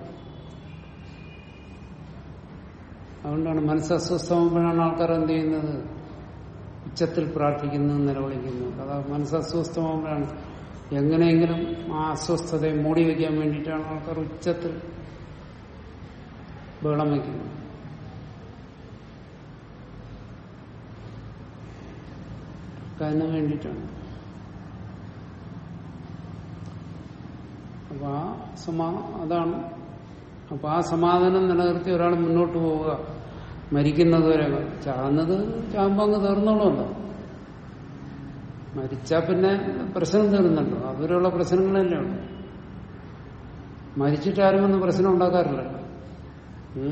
അതുകൊണ്ടാണ് മനസ്സ് അസ്വസ്ഥമാകുമ്പോഴാണ് ആൾക്കാർ എന്ത് ചെയ്യുന്നത് ഉച്ചത്തിൽ പ്രാർത്ഥിക്കുന്നത് നിലവിളിക്കുന്നത് അതാ മനസ്സ് അസ്വസ്ഥമാകുമ്പോഴാണ് എങ്ങനെയെങ്കിലും ആ അസ്വസ്ഥതയെ മൂടി വയ്ക്കാൻ വേണ്ടിയിട്ടാണ് ആൾക്കാർ ഉച്ചത്തിൽ ബഹളം വയ്ക്കുന്നത് ഒക്കെ അതിന് വേണ്ടിയിട്ടാണ് അപ്പൊ ആ സമാ അതാണ് അപ്പൊ ആ സമാധാനം നിലനിർത്തി ഒരാൾ മുന്നോട്ട് പോവുക മരിക്കുന്നത് വരെ ചാകുന്നത് ചാകുമ്പോ അങ്ങ് തീർന്നോളുമല്ലോ മരിച്ചാ പിന്നെ പ്രശ്നം തീർന്നല്ലോ അതുവരെയുള്ള പ്രശ്നങ്ങളല്ലേ ഉള്ളൂ മരിച്ചിട്ട് ആരും ഒന്നും പ്രശ്നം ഉണ്ടാക്കാറില്ലല്ലോ ഉം.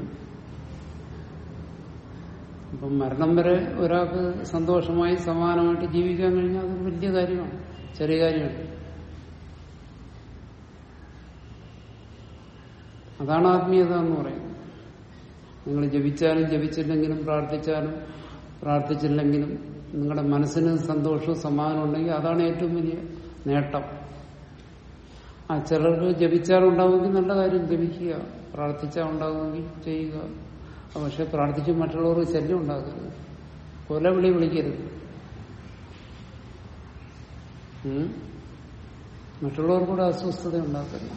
അപ്പം മരണം വരെ ഒരാൾക്ക് സന്തോഷമായി സമാനമായിട്ട് ജീവിക്കാൻ കഴിഞ്ഞാൽ അതൊരു വലിയ കാര്യമാണ് ചെറിയ കാര്യമാണ് അതാണ് ആത്മീയത എന്ന് പറയുന്നത് നിങ്ങൾ ജപിച്ചാലും ജപിച്ചില്ലെങ്കിലും പ്രാർത്ഥിച്ചാലും പ്രാർത്ഥിച്ചില്ലെങ്കിലും നിങ്ങളുടെ മനസ്സിന് സന്തോഷവും സമാധാനം ഉണ്ടെങ്കിൽ അതാണ് ഏറ്റവും വലിയ നേട്ടം ആ ചിലർക്ക് ജപിച്ചാലുണ്ടാവുമെങ്കിൽ നല്ല കാര്യം ജപിക്കുക പ്രാർത്ഥിച്ചാൽ ഉണ്ടാകുമെങ്കിൽ ചെയ്യുക ആ, പക്ഷെ പ്രാർത്ഥിച്ച് മറ്റുള്ളവർക്ക് ശല്യം ഉണ്ടാക്കരുത് കൊല വിളി വിളിക്കരുത് ഉം? മറ്റുള്ളവർക്കൂടെ അസ്വസ്ഥത ഉണ്ടാക്കരുത്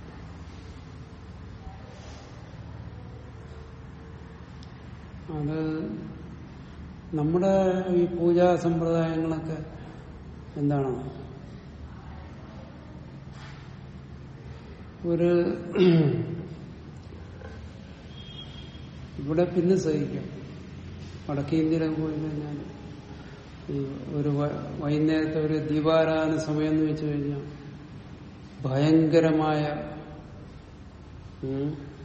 അത് നമ്മുടെ ഈ പൂജാ സമ്പ്രദായങ്ങളൊക്കെ എന്താണ് ഒരു ഇവിടെ പിന്നെ സഹിക്കും വടക്കേ ഇന്ത്യയിലൊക്കെ പോയി കഴിഞ്ഞാൽ ഈ ഒരു വ- വൈകുന്നേരത്തെ ഒരു ദീപാരാധന സമയം എന്ന് വെച്ച് കഴിഞ്ഞാൽ ഭയങ്കരമായ ഉം,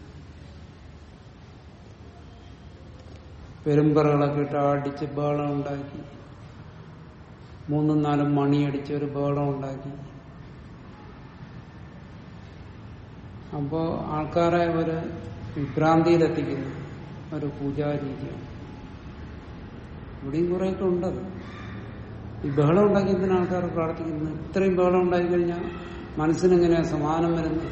പെരുമ്പറകളൊക്കെ ഇട്ട് അടിച്ച് ബഹളം ഉണ്ടാക്കി മൂന്നും നാലും മണിയടിച്ച് ഒരു ബഹളം ഉണ്ടാക്കി അപ്പോ ആൾക്കാരെ ഒരു വിഭ്രാന്തിയിലെത്തിക്കുന്നു ഒരു പൂജാരീതിയാണ് ഇവിടെയും കുറെയൊക്കെ ഉണ്ടത് ഈ ബഹളം ഉണ്ടാക്കി എന്തിനാ ആൾക്കാർ പ്രാർത്ഥിക്കുന്നത് ഇത്രയും ബഹളം ഉണ്ടായി കഴിഞ്ഞാൽ മനസ്സിനെങ്ങനെയാ സമാനം വരുന്നത്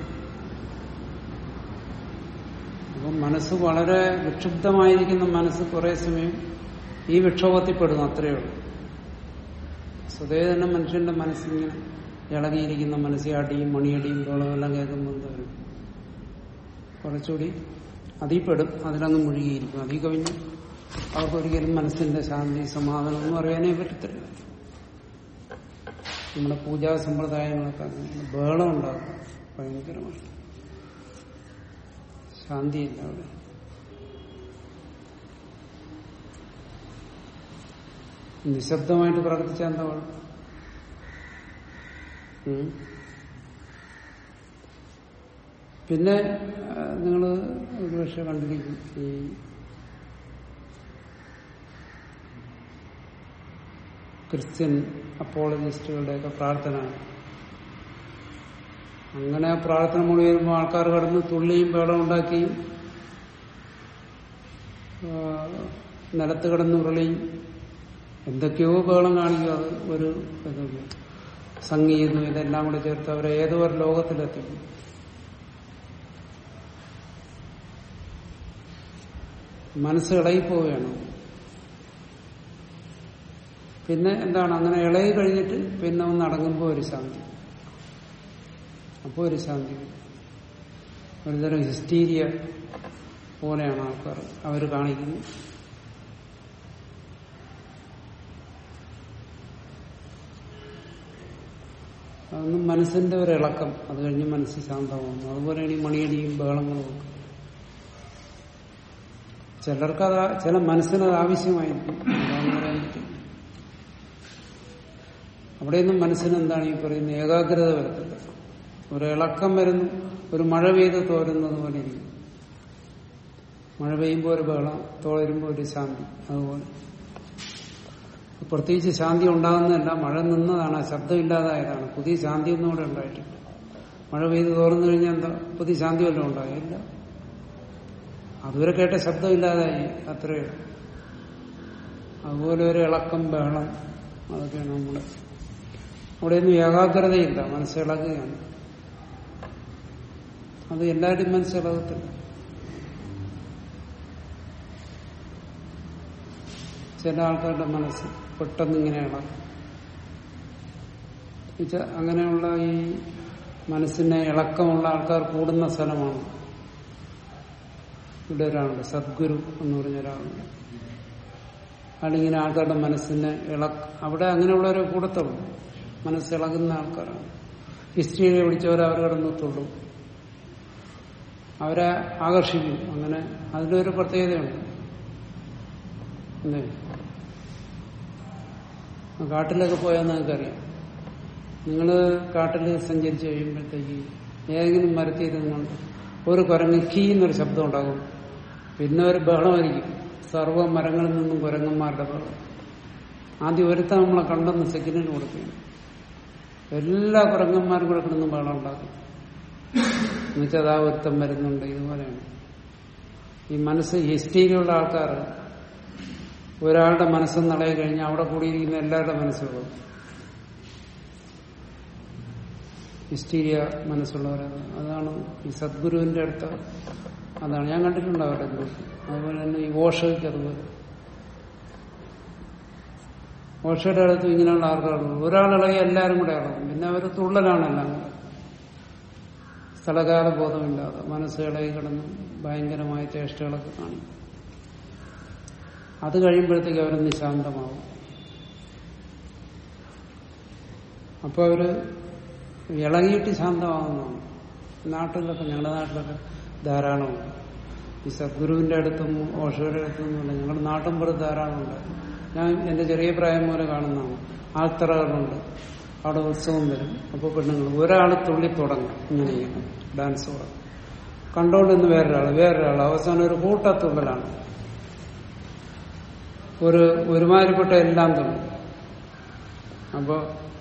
അപ്പം മനസ്സ് വളരെ വിക്ഷുബ്ധമായിരിക്കുന്ന മനസ്സ് കുറെ സമയം ഈ വിക്ഷോഭത്തിൽപ്പെടുന്നു അത്രയേ ഉള്ളൂ സ്വതേ തന്നെ മനുഷ്യന്റെ മനസ്സിങ്ങനെ ഇളകിയിരിക്കുന്ന മനസ്സിൽ അടിയും മണിയടിയും ബഹളവും എല്ലാം കേൾക്കുമ്പോൾ എന്താ വരും കുറച്ചുകൂടി അതിൽ പെടും അതിലങ്ങ് മുഴുകിയിരിക്കും അതിൽ കവിഞ്ഞ് അവർക്കൊരിക്കലും മനസ്സിന്റെ ശാന്തി സമാധാനം ഒന്നും അറിയാനേ പറ്റത്തില്ല നമ്മുടെ പൂജാ സമ്പ്രദായങ്ങളൊക്കെ അങ്ങനെ ബഹളം ഉണ്ടാകും ഭയങ്കരമായിട്ട് ശാന്തിയില്ല അവിടെ നിശബ്ദമായിട്ട് പ്രവർത്തിച്ചാൽ എന്താ കുഴപ്പം ഉം. പിന്നെ നിങ്ങൾ ഒരുപക്ഷെ കണ്ടിരിക്കും ഈ ക്രിസ്ത്യൻ അപ്പോളജിസ്റ്റുകളുടെയൊക്കെ പ്രാർത്ഥന അങ്ങനെ ആ പ്രാർത്ഥന മുഴുവൻ വരുമ്പോൾ ആൾക്കാർ കടന്ന് തുള്ളിയും ബഹളം ഉണ്ടാക്കിയും ആ, നിലത്ത് കിടന്ന് ഉരുളിയും എന്തൊക്കെയോ ബഹളം കാണിക്കും അത് ഒരു ഇതുണ്ട് സംഗീതം ഇതെല്ലാം കൂടെ ചേർത്ത് അവരെ ഏതോ ഒരു ലോകത്തിലെത്തിക്കും മനസ്സ് ഇളകിപ്പോവുകയാണ് പിന്നെ എന്താണ് അങ്ങനെ ഇളകി കഴിഞ്ഞിട്ട് പിന്നെ ഒന്ന് അടങ്ങുമ്പോൾ ഒരു ശാന്തി അപ്പോൾ ഒരു ശാന്തി വരും. ഒരു ഒരുതരം ഹിസ്റ്റീരിയ പോലെയാണ് ആൾക്കാർ അവർ കാണിക്കുന്നത് അതുകൊണ്ട് അതൊന്നും മനസ്സിന്റെ ഒരു ഇളക്കം അത് കഴിഞ്ഞ് മനസ്സ് ശാന്തമാകുന്നു അതുപോലെയാണ് ഈ മണിയടിയും ബഹളങ്ങളും ഒക്കെ ചിലർക്ക് അത് ആ- ചില മനസ്സിനത് ആവശ്യമായിരിക്കും അതാണെന്ന് പറയാൻ പറ്റില്ല അവിടെയൊന്നും മനസ്സിന് എന്താണ് ഈ പറയുന്നത് ഏകാഗ്രത വരത്തില്ല ഒരു ഇളക്കം വരുന്നു ഒരു മഴ പെയ്ത് തോരുന്നത് പോലെ ഇരിക്കും മഴ പെയ്യുമ്പോൾ ഒരു ബഹളം തോരുമ്പോൾ ഒരു ശാന്തി അതുപോലെ പ്രത്യേകിച്ച് ശാന്തി ഉണ്ടാകുന്നതല്ല മഴ നിന്നതാണ് ആ ശബ്ദം ഇല്ലാതായതാണ് പുതിയ ശാന്തി ഒന്നും ഇവിടെ ഉണ്ടായിട്ടില്ല മഴ പെയ്ത് തോർന്നു കഴിഞ്ഞാൽ എന്താ പുതിയ ശാന്തി വല്ലതും ഉണ്ടാകില്ല അതുവരെ കേട്ട ശബ്ദം ഇല്ലാതായി അത്രയേ ഉള്ളൂ. അതുപോലെ ഒരു ഇളക്കം ബഹളം അതൊക്കെയാണ് നമ്മുടെ അവിടെയൊന്നും ഏകാഗ്രതയില്ല മനസ്സിളകുകയാണ് അത് എല്ലാവരും മനസ്സിളകത്തില്ല ചില ആൾക്കാരുടെ മനസ്സ് പെട്ടെന്ന് ഇങ്ങനെ ഇളകും എന്നുവെച്ചാ അങ്ങനെയുള്ള ഈ മനസ്സിനെ ഇളക്കമുള്ള ആൾക്കാർ കൂടുന്ന സ്ഥലമാണ് ഇവിടെ ഒരാളുണ്ട് സദ്ഗുരു എന്ന് പറഞ്ഞ ഒരാളുണ്ട് അയാളിങ്ങനെ ആൾക്കാരുടെ മനസ്സിനെ ഇളക്ക അവിടെ അങ്ങനെയുള്ളവരെ കൂടത്തുള്ളൂ മനസ്സിളകുന്ന ആൾക്കാരാണ് ഹിസ്റ്ററിയെ പിടിച്ചവർ അവർ കിടന്ന് തുള്ളും അവരെ ആകർഷിക്കും അങ്ങനെ അതിലൊരു പ്രത്യേകതയുണ്ട് അല്ലേ കാട്ടിലൊക്കെ പോയാൽ നിങ്ങൾക്കറിയാം നിങ്ങൾ കാട്ടിൽ സഞ്ചരിച്ച് കഴിയുമ്പോഴത്തേക്ക് ഏതെങ്കിലും മരത്തിൽ ഇരുന്നുകൊണ്ട് ഒരു കുരങ്ങ് കീ എന്നൊരു ശബ്ദം ഉണ്ടാകും പിന്നെ ഒരു ബഹളമായിരിക്കും സർവ്വ മരങ്ങളിൽ നിന്നും കുരങ്ങന്മാരുടെ ബഹളം ആദ്യം ഒരുത്ത നമ്മളെ കണ്ടെന്ന് സെക്കൻഡിന് കൊടുക്കുകയാണ് എല്ലാ കുരങ്ങന്മാരും കൂടെ കിടന്ന് ബഹളം ഉണ്ടാക്കും എന്നുവെച്ചാൽ അതാ ഒരുത്തം വരുന്നുണ്ട് ഇതുപോലെയാണ് ഈ മനസ്സ് ഹിസ്റ്റീരിയുള്ള ആൾക്കാർ ഒരാളുടെ മനസ്സെന്ന് നിളയി കഴിഞ്ഞാൽ അവിടെ കൂടിയിരിക്കുന്ന എല്ലാവരുടെ മനസ്സുകളും ഹിസ്റ്റീരിയ മനസ്സുള്ളവരാണ് അതാണ് ഈ സദ്ഗുരുവിന്റെ അടുത്ത് അതാണ് ഞാൻ കണ്ടിട്ടുണ്ട് അവരുടെ ഗ്രൂപ്പ് അതുപോലെ തന്നെ ഈ ഓഷയ്ക്ക് അതുപോലെ ഓഷയുടെ അടുത്ത് ഇങ്ങനെയുള്ള ആൾക്കാരുള്ളൂ ഒരാളിളകി എല്ലാവരും കൂടെ ഇളകും പിന്നെ അവർ തുള്ളലാണെല്ലാം കൂടെ സ്ഥലകാല ബോധമില്ലാതെ മനസ്സ് ഇളകി കിടന്ന് ഭയങ്കരമായ ചേഷ്ടകളൊക്കെ കാണിക്കും അത് കഴിയുമ്പോഴത്തേക്ക് അവരൊന്ന് ശാന്തമാവും അപ്പൊ അവര് ഇളകിയിട്ട് ശാന്തമാകുന്നതാണ് നാട്ടിലൊക്കെ ഞങ്ങളുടെ നാട്ടിലൊക്കെ ധാരാളമുണ്ട് ഈ സദ്ഗുരുവിന്റെ അടുത്തും ഓഷോയുടെ അടുത്തും ഒന്നുമില്ല ഞങ്ങളുടെ നാട്ടിൻ പുറത്ത് ധാരാളമുണ്ട് ഞാൻ എന്റെ ചെറിയ പ്രായം പോലെ കാണുന്നതാണ് ആൾത്തറകളുണ്ട് അവിടെ ഉത്സവം വരും അപ്പോൾ പെണ്ണുങ്ങൾ ഒരാൾ തുള്ളി തുടങ്ങും ഇങ്ങനെ ചെയ്യണം ഡാൻസ് തുടങ്ങും കണ്ടോണ്ടിന്ന് വേറൊരാൾ വേറൊരാൾ അവസാനം ഒരു കൂട്ടത്തുള്ളലാണ് ഒരു ഒരുമാതിരിപ്പെട്ട എല്ലാം തുള്ളും അപ്പോ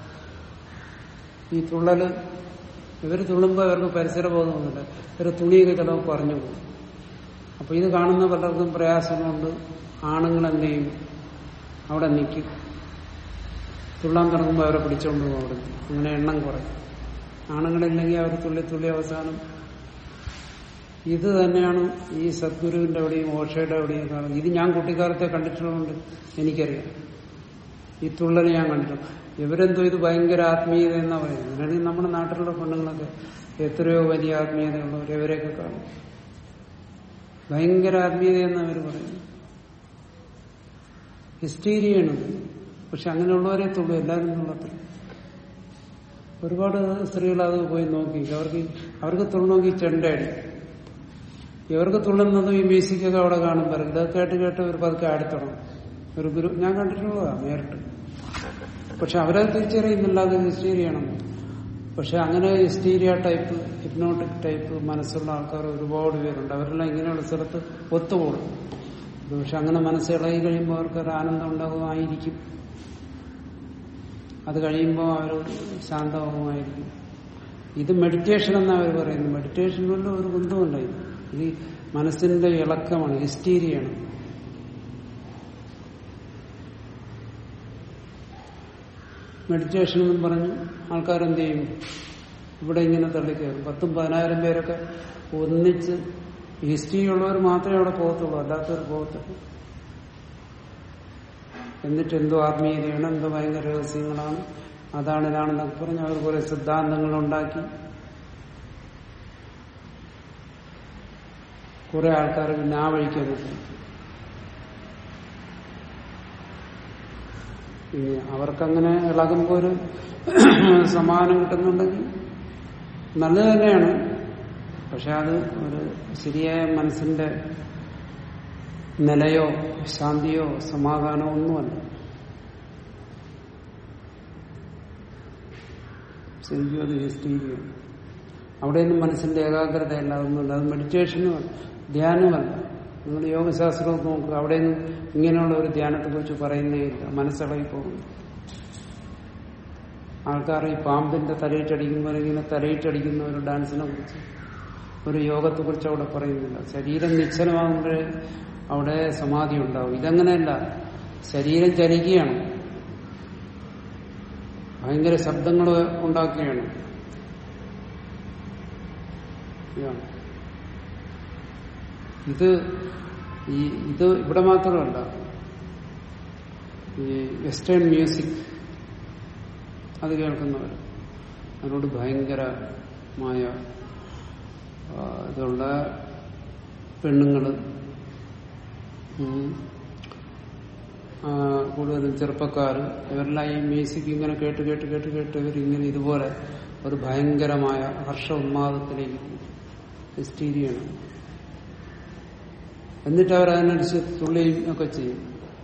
ഈ തുള്ളല് ഇവര് തുള്ളുമ്പോ അവർക്ക് പരിസര ബോധമൊന്നുമില്ല ഇവര് തുണിയൊക്കെ ചിലപ്പോൾ പറഞ്ഞു പോകും അപ്പൊ ഇത് കാണുന്ന പലർക്കും പ്രയാസമുണ്ട് ആണുങ്ങൾ എന്ത് ചെയ്യും അവിടെ നിൽക്കും തുള്ളാൻ തുടങ്ങുമ്പോൾ അവരെ പിടിച്ചോണ്ട് പോകും അവിടെ അങ്ങനെ എണ്ണം കുറയും ആണുങ്ങളില്ലെങ്കിൽ അവർ തുള്ളി തുള്ളി അവസാനം ഇത് തന്നെയാണ് ഈ സദ്ഗുരുവിന്റെ അവിടെയും ഓഷയുടെ അവിടെയും കാണുന്നത് ഇത് ഞാൻ കുട്ടിക്കാലത്തെ കണ്ടിട്ടുള്ളതുകൊണ്ട് എനിക്കറിയാം ഈ തുള്ളൽ ഞാൻ കണ്ടിട്ടുണ്ട് ഇവരെന്തോ ഇത് ഭയങ്കര ആത്മീയത എന്നാ പറയുന്നത് അല്ലെങ്കിൽ നമ്മുടെ നാട്ടിലുള്ള പെണ്ണുങ്ങളൊക്കെ എത്രയോ വലിയ ആത്മീയതയുള്ളവർ ഇവരെയൊക്കെ കാണും ഭയങ്കര ആത്മീയത എന്ന് അവർ പറയുന്നു ഹിസ്റ്റീരിയാണ് പക്ഷെ അങ്ങനെയുള്ളവരെ തുള്ളു എല്ലാവരും തുള്ളത്തില്ല ഒരുപാട് സ്ത്രീകൾ അത് പോയി നോക്കി അവർക്ക് അവർക്ക് തുള്ളണമെങ്കിൽ ചെണ്ടയടി ഇവർക്ക് തുള്ളുന്നതും ഈ മ്യൂസിക്കൊക്കെ അവിടെ കാണുമ്പോൾ ഇതൊക്കെ കേട്ട് കേട്ട് ഒരു പതുക്കെ ആടിത്തണം ഒരു ഗുരു ഞാൻ കണ്ടിട്ടുള്ളതാ നേരിട്ട് പക്ഷെ അവരത് തിരിച്ചറിയുന്നില്ല അത് ഹിസ്റ്റീരിയാണെന്ന് പക്ഷെ അങ്ങനെ ഹിസ്റ്റീരിയ ടൈപ്പ് ഹിപ്നോട്ടിക് ടൈപ്പ് മനസ്സുള്ള ആൾക്കാർ ഒരുപാട് പേരുണ്ട് അവരെല്ലാം ഇങ്ങനെയുള്ള സ്ഥലത്ത് ഒത്തുകൂടും പക്ഷെ അങ്ങനെ മനസ്സ് ഇളകി കഴിയുമ്പോൾ അവർക്ക് ഒരു ആനന്ദം ഉണ്ടാകുമായിരിക്കും അത് കഴിയുമ്പോൾ അവർ ശാന്തവുമായിരിക്കും ഇത് മെഡിറ്റേഷൻ എന്നാണ് അവർ പറയുന്നത് മെഡിറ്റേഷനുള്ള ഒരു ബന്ധമുണ്ട് ഇത് ഇത് മനസ്സിന്റെ ഇളക്കമാണ് ഹിസ്റ്റീരിയാണ് മെഡിറ്റേഷൻ എന്നും പറഞ്ഞ് ആൾക്കാരെന്ത് ചെയ്യും ഇവിടെ ഇങ്ങനെ തള്ളിക്കയറും പത്തും പതിനായിരം പേരൊക്കെ ഒന്നിച്ച് ഹിസ്റ്ററി ഉള്ളവർ മാത്രമേ അവിടെ പോകത്തുള്ളൂ അല്ലാത്തവർ പോകത്തുള്ളൂ എന്നിട്ട് എന്തോ ആത്മീയതയാണ് എന്തോ ഭയങ്കര രഹസ്യങ്ങളാണ് അതാണ് ഇതാണെന്നൊക്കെ പറഞ്ഞ് അവർ കുറെ സിദ്ധാന്തങ്ങൾ ഉണ്ടാക്കി കുറെ ആൾക്കാർ പിന്നെ ആ വഴിക്ക് വന്നിട്ടുണ്ട് ഇനി അവർക്കങ്ങനെ ഇളകുമ്പോൾ ഒരു സമാധാനം കിട്ടുന്നുണ്ടെങ്കിൽ നല്ലത് തന്നെയാണ് പക്ഷെ അത് ഒരു ശരിയായ മനസ്സിന്റെ നിലയോ ശാന്തിയോ സമാധാനമോ ഒന്നുമല്ല ശരിക്കും അത് ഹിസ്റ്റീരിയാണ് അവിടെയൊന്നും മനസ്സിന്റെ ഏകാഗ്രതയല്ല അതൊന്നുമില്ല അത് മെഡിറ്റേഷനുമല്ല ധ്യാനമല്ല നിങ്ങൾ യോഗശാസ്ത്രമൊക്കെ നോക്കുക അവിടെയൊന്നും ഇങ്ങനെയുള്ള ഒരു ധ്യാനത്തെ കുറിച്ച് പറയുന്നേ ഇല്ല മനസ്സിളകി പോകുന്നു ആൾക്കാർ ഈ പാമ്പിന്റെ തലയിട്ടടിക്കുമ്പോൾ ഇങ്ങനെ തലയിട്ടടിക്കുന്ന ഒരു ഡാൻസിനെ കുറിച്ച് ഒരു യോഗത്തെ കുറിച്ച് അവിടെ പറയുന്നില്ല ശരീരം നിശ്ചലമാകുമ്പോഴേ അവിടെ സമാധി ഉണ്ടാവും ഇതങ്ങനെയല്ല ശരീരം ചലിക്കുകയാണ് ഭയങ്കര ശബ്ദങ്ങൾ ഉണ്ടാക്കുകയാണ് ഇതാണ്. ഇത് ഈ ഇത് ഇവിടെ മാത്രമല്ല ഈ വെസ്റ്റേൺ മ്യൂസിക് അത് കേൾക്കുന്നവർ അതിനോട് ഭയങ്കരമായ ആ, ഇതുള്ള പെണ്ണുങ്ങള് ഉം, ആ, കൂടുതലും ചെറുപ്പക്കാര് ഇവരെല്ലാം ഈ മ്യൂസിക് ഇങ്ങനെ കേട്ട് കേട്ട് കേട്ട് കേട്ട് ഇവരിങ്ങനെ ഇതുപോലെ ഒരു ഭയങ്കരമായ ഹർഷ ഉന്മാദത്തിലേക്ക് ഹിസ്റ്റീരിയാണ് എന്നിട്ട് അവർ അതിനനുസരിച്ച് തുള്ളിയും ഒക്കെ ചെയ്യും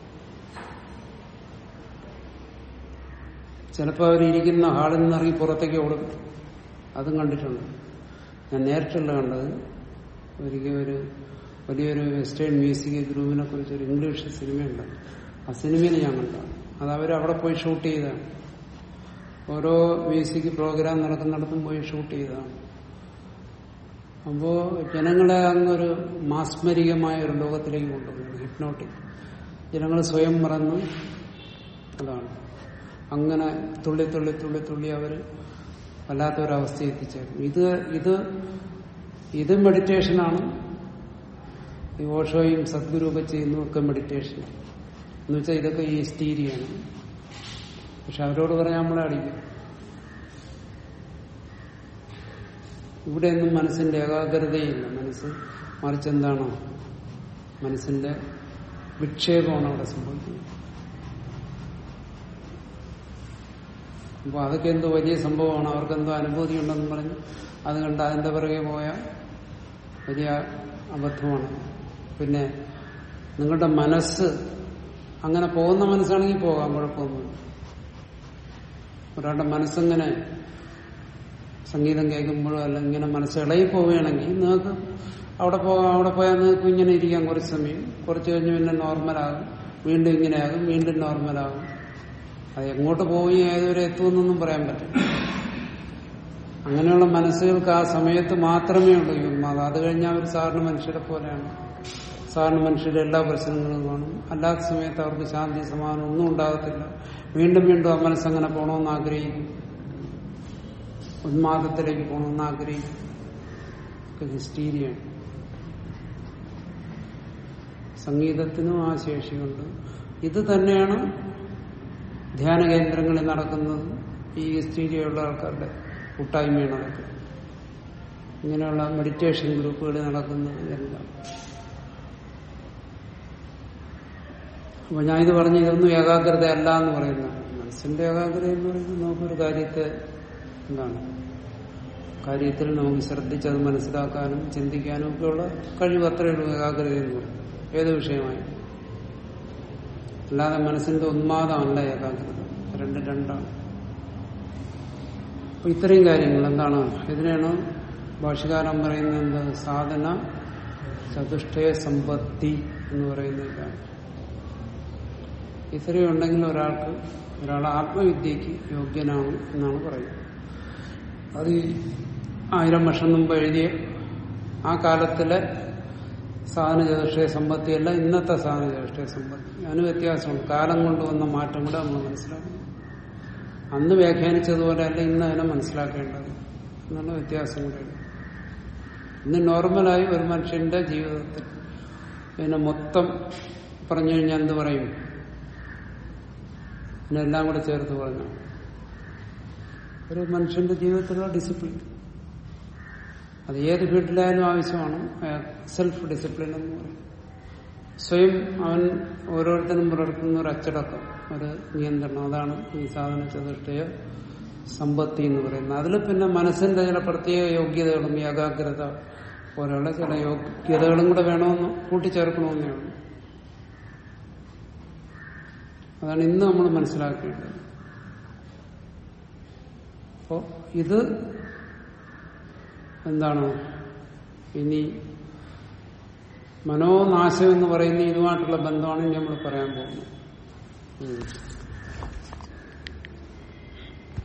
ചിലപ്പോൾ അവർ ഇരിക്കുന്ന ഹാളിൽ നിന്ന് ഇറങ്ങി പുറത്തേക്ക് ഓടും അതും കണ്ടിട്ടുണ്ട് ഞാൻ നേരിട്ടുള്ള കണ്ടത് ഒരിക്കൽ ഒരു വലിയൊരു വെസ്റ്റേൺ മ്യൂസിക് ഗ്രൂപ്പിനെ കുറിച്ച് ഒരു ഇംഗ്ലീഷ് സിനിമയുണ്ട് ആ സിനിമയിൽ ഞാൻ കണ്ടതാണ് അത് അവർ അവിടെ പോയി ഷൂട്ട് ചെയ്തതാണ് ഓരോ മ്യൂസിക് പ്രോഗ്രാം നടക്കുന്നിടത്തും പോയി ഷൂട്ട് ചെയ്തതാണ് അപ്പോ ജനങ്ങളെ അങ്ങൊരു മാസ്മരികമായ ഒരു ലോകത്തിലേക്ക് കൊണ്ടുപോകുന്നു ഹിപ്നോട്ടിക് ജനങ്ങൾ സ്വയം മറന്ന് അതാണ് അങ്ങനെ തുള്ളി തുള്ളി തുള്ളി തുള്ളി അവര് വല്ലാത്തൊരവസ്ഥ എത്തിച്ചേർന്നു ഇത് ഇത് ഇത് മെഡിറ്റേഷനാണ് ഈ ഓഷോയും സദ്ഗുരുവൊക്കെ ചെയ്യുന്നതൊക്കെ മെഡിറ്റേഷൻ എന്ന് വെച്ചാൽ ഇതൊക്കെ ഈ സ്റ്റീരിയാണ് പക്ഷെ അവരോട് പറയാൻ നമ്മളെ അടിക്കും ഇവിടെയൊന്നും മനസ്സിന്റെ ഏകാഗ്രതയില്ല മനസ്സ് മറിച്ച് എന്താണോ മനസ്സിന്റെ വിക്ഷേപമാണ് അവിടെ സംഭവിക്കുന്നത് അപ്പൊ അതൊക്കെ എന്തോ വലിയ സംഭവമാണ് അവർക്ക് എന്തോ അനുഭൂതി ഉണ്ടെന്ന് പറഞ്ഞ് അത് കണ്ട് അതിന്റെ പിറകെ പോയ വലിയ അബദ്ധമാണ് പിന്നെ നിങ്ങളുടെ മനസ്സ് അങ്ങനെ പോകുന്ന മനസ്സാണെങ്കിൽ പോകാം കുഴപ്പമൊന്നുമില്ല ഒരാളുടെ മനസ്സെങ്ങനെ സംഗീതം കേൾക്കുമ്പോഴോ അല്ലെങ്കിൽ ഇങ്ങനെ മനസ്സ് ഇളകി പോവുകയാണെങ്കിൽ നിങ്ങൾക്ക് അവിടെ പോകാം അവിടെ പോയാൽ നിങ്ങൾക്ക് ഇങ്ങനെ ഇരിക്കാം കുറച്ച് സമയം കുറച്ച് കഴിഞ്ഞ് പിന്നെ നോർമലാകും വീണ്ടും ഇങ്ങനെയാകും വീണ്ടും നോർമലാകും അത് എങ്ങോട്ട് പോവുകയും ഏതുവരെ എത്തുമെന്നൊന്നും പറയാൻ പറ്റും അങ്ങനെയുള്ള മനസ്സുകൾക്ക് ആ സമയത്ത് മാത്രമേ ഉള്ളൂ ഈ ഉന്മാദം അത് കഴിഞ്ഞാൽ അവർ സാധാരണ മനുഷ്യരെ പോലെയാണ് സാധാരണ മനുഷ്യരുടെ എല്ലാ പ്രശ്നങ്ങളും കാണും അല്ലാത്ത സമയത്ത് അവർക്ക് ശാന്തി സമാധാനം ഒന്നും ഉണ്ടാകത്തില്ല വീണ്ടും വീണ്ടും ആ മനസ്സങ്ങനെ പോകണമെന്ന് ആഗ്രഹിക്കും ഉന്മാദത്തിലേക്ക് പോകണമെന്ന് ആഗ്രഹിക്കും ഒക്കെ ഹിസ്റ്റീരിയാണ് സംഗീതത്തിനും ആ ശേഷിയുണ്ട് ഇത് തന്നെയാണ് ധ്യാന കേന്ദ്രങ്ങളിൽ നടക്കുന്നത് ഈ ഹിസ്റ്റീരിയുള്ള ആൾക്കാരുടെ കൂട്ടായ്മയാണ് അതൊക്കെ ഇങ്ങനെയുള്ള മെഡിറ്റേഷൻ ഗ്രൂപ്പുകളിൽ നടക്കുന്നത് എല്ലാം അപ്പൊ ഞാൻ ഇത് പറഞ്ഞു ഇതൊന്നും ഏകാഗ്രത അല്ല എന്ന് പറയുന്നത് മനസ്സിന്റെ ഏകാഗ്രത എന്ന് പറയുന്നത് നമുക്കൊരു കാര്യത്തെ എന്താണ് കാര്യത്തിൽ നമുക്ക് ശ്രദ്ധിച്ചത് മനസ്സിലാക്കാനും ചിന്തിക്കാനും ഒക്കെയുള്ള കഴിവ് അത്രയേ ഉള്ളൂ ഏകാഗ്രത എന്ന് പറയുന്നത് ഏത് വിഷയമായി അല്ലാതെ മനസ്സിന്റെ ഉന്മാദമല്ല ഏകാഗ്രത രണ്ട് രണ്ടാണ് അപ്പൊ ഇത്രയും കാര്യങ്ങൾ എന്താണ് ഇതിനാണ് ഭാഷകാരൻ പറയുന്നത് എന്ത് സാധന ചതുഷ്ടയ സമ്പത്തി എന്ന് പറയുന്നതാണ് ഇത്രയും ഉണ്ടെങ്കിൽ ഒരാൾക്ക് ഒരാൾ ആത്മവിദ്യക്ക് യോഗ്യനാണ് എന്നാണ് പറയുന്നത് അത് ഈ ആയിരം വർഷം മുമ്പ് എഴുതിയ ആ കാലത്തിലെ സാധന ചതുഷ്ടയ സമ്പത്തിയല്ല ഇന്നത്തെ സാധന ചതുഷ്ടയ സമ്പത്തി അതിന് വ്യത്യാസമുണ്ട് കാലം കൊണ്ട് വന്ന മാറ്റം കൂടെ നമ്മൾ മനസ്സിലാക്കണം അന്ന് വ്യാഖ്യാനിച്ചതുപോലെ അല്ല ഇന്ന് അതിനെ മനസ്സിലാക്കേണ്ടത് എന്നുള്ള വ്യത്യാസം കൂടെയുണ്ട് ഇന്ന് നോർമലായി ഒരു മനുഷ്യന്റെ ജീവിതത്തിൽ പിന്നെ മൊത്തം പറഞ്ഞു കഴിഞ്ഞാൽ എന്ത് പറയും ഇതിനെല്ലാം കൂടെ ചേർത്ത് പറഞ്ഞു ഒരു മനുഷ്യന്റെ ജീവിതത്തിലുള്ള ഡിസിപ്ലിൻ അത് ഏത് ഫീൽഡിലായാലും ആവശ്യമാണ് സെൽഫ് ഡിസിപ്ലിൻ എന്ന് പറയും സ്വയം അവൻ ഓരോരുത്തരും പുലർത്തുന്ന ഒരു അച്ചടക്കം ഒരു നിയന്ത്രണം അതാണ് ഈ സാധന ചതുഷ്ടയ സമ്പത്തി എന്ന് പറയുന്നത് അതിൽ പിന്നെ മനസ്സിന്റെ ചില പ്രത്യേക യോഗ്യതകളും ഏകാഗ്രത പോലെയുള്ള ചില യോഗ്യതകളും കൂടെ വേണമെന്ന് കൂട്ടിച്ചേർക്കണമെന്നേ ഉള്ളൂ അതാണ് ഇന്ന് നമ്മൾ മനസ്സിലാക്കേണ്ടത് അപ്പോ ഇത് എന്താണ് ഇനി മനോനാശം എന്ന് പറയുന്ന ഇതുമായിട്ടുള്ള ബന്ധമാണ് ഇനി നമ്മൾ പറയാൻ പോകുന്നത് ഉം.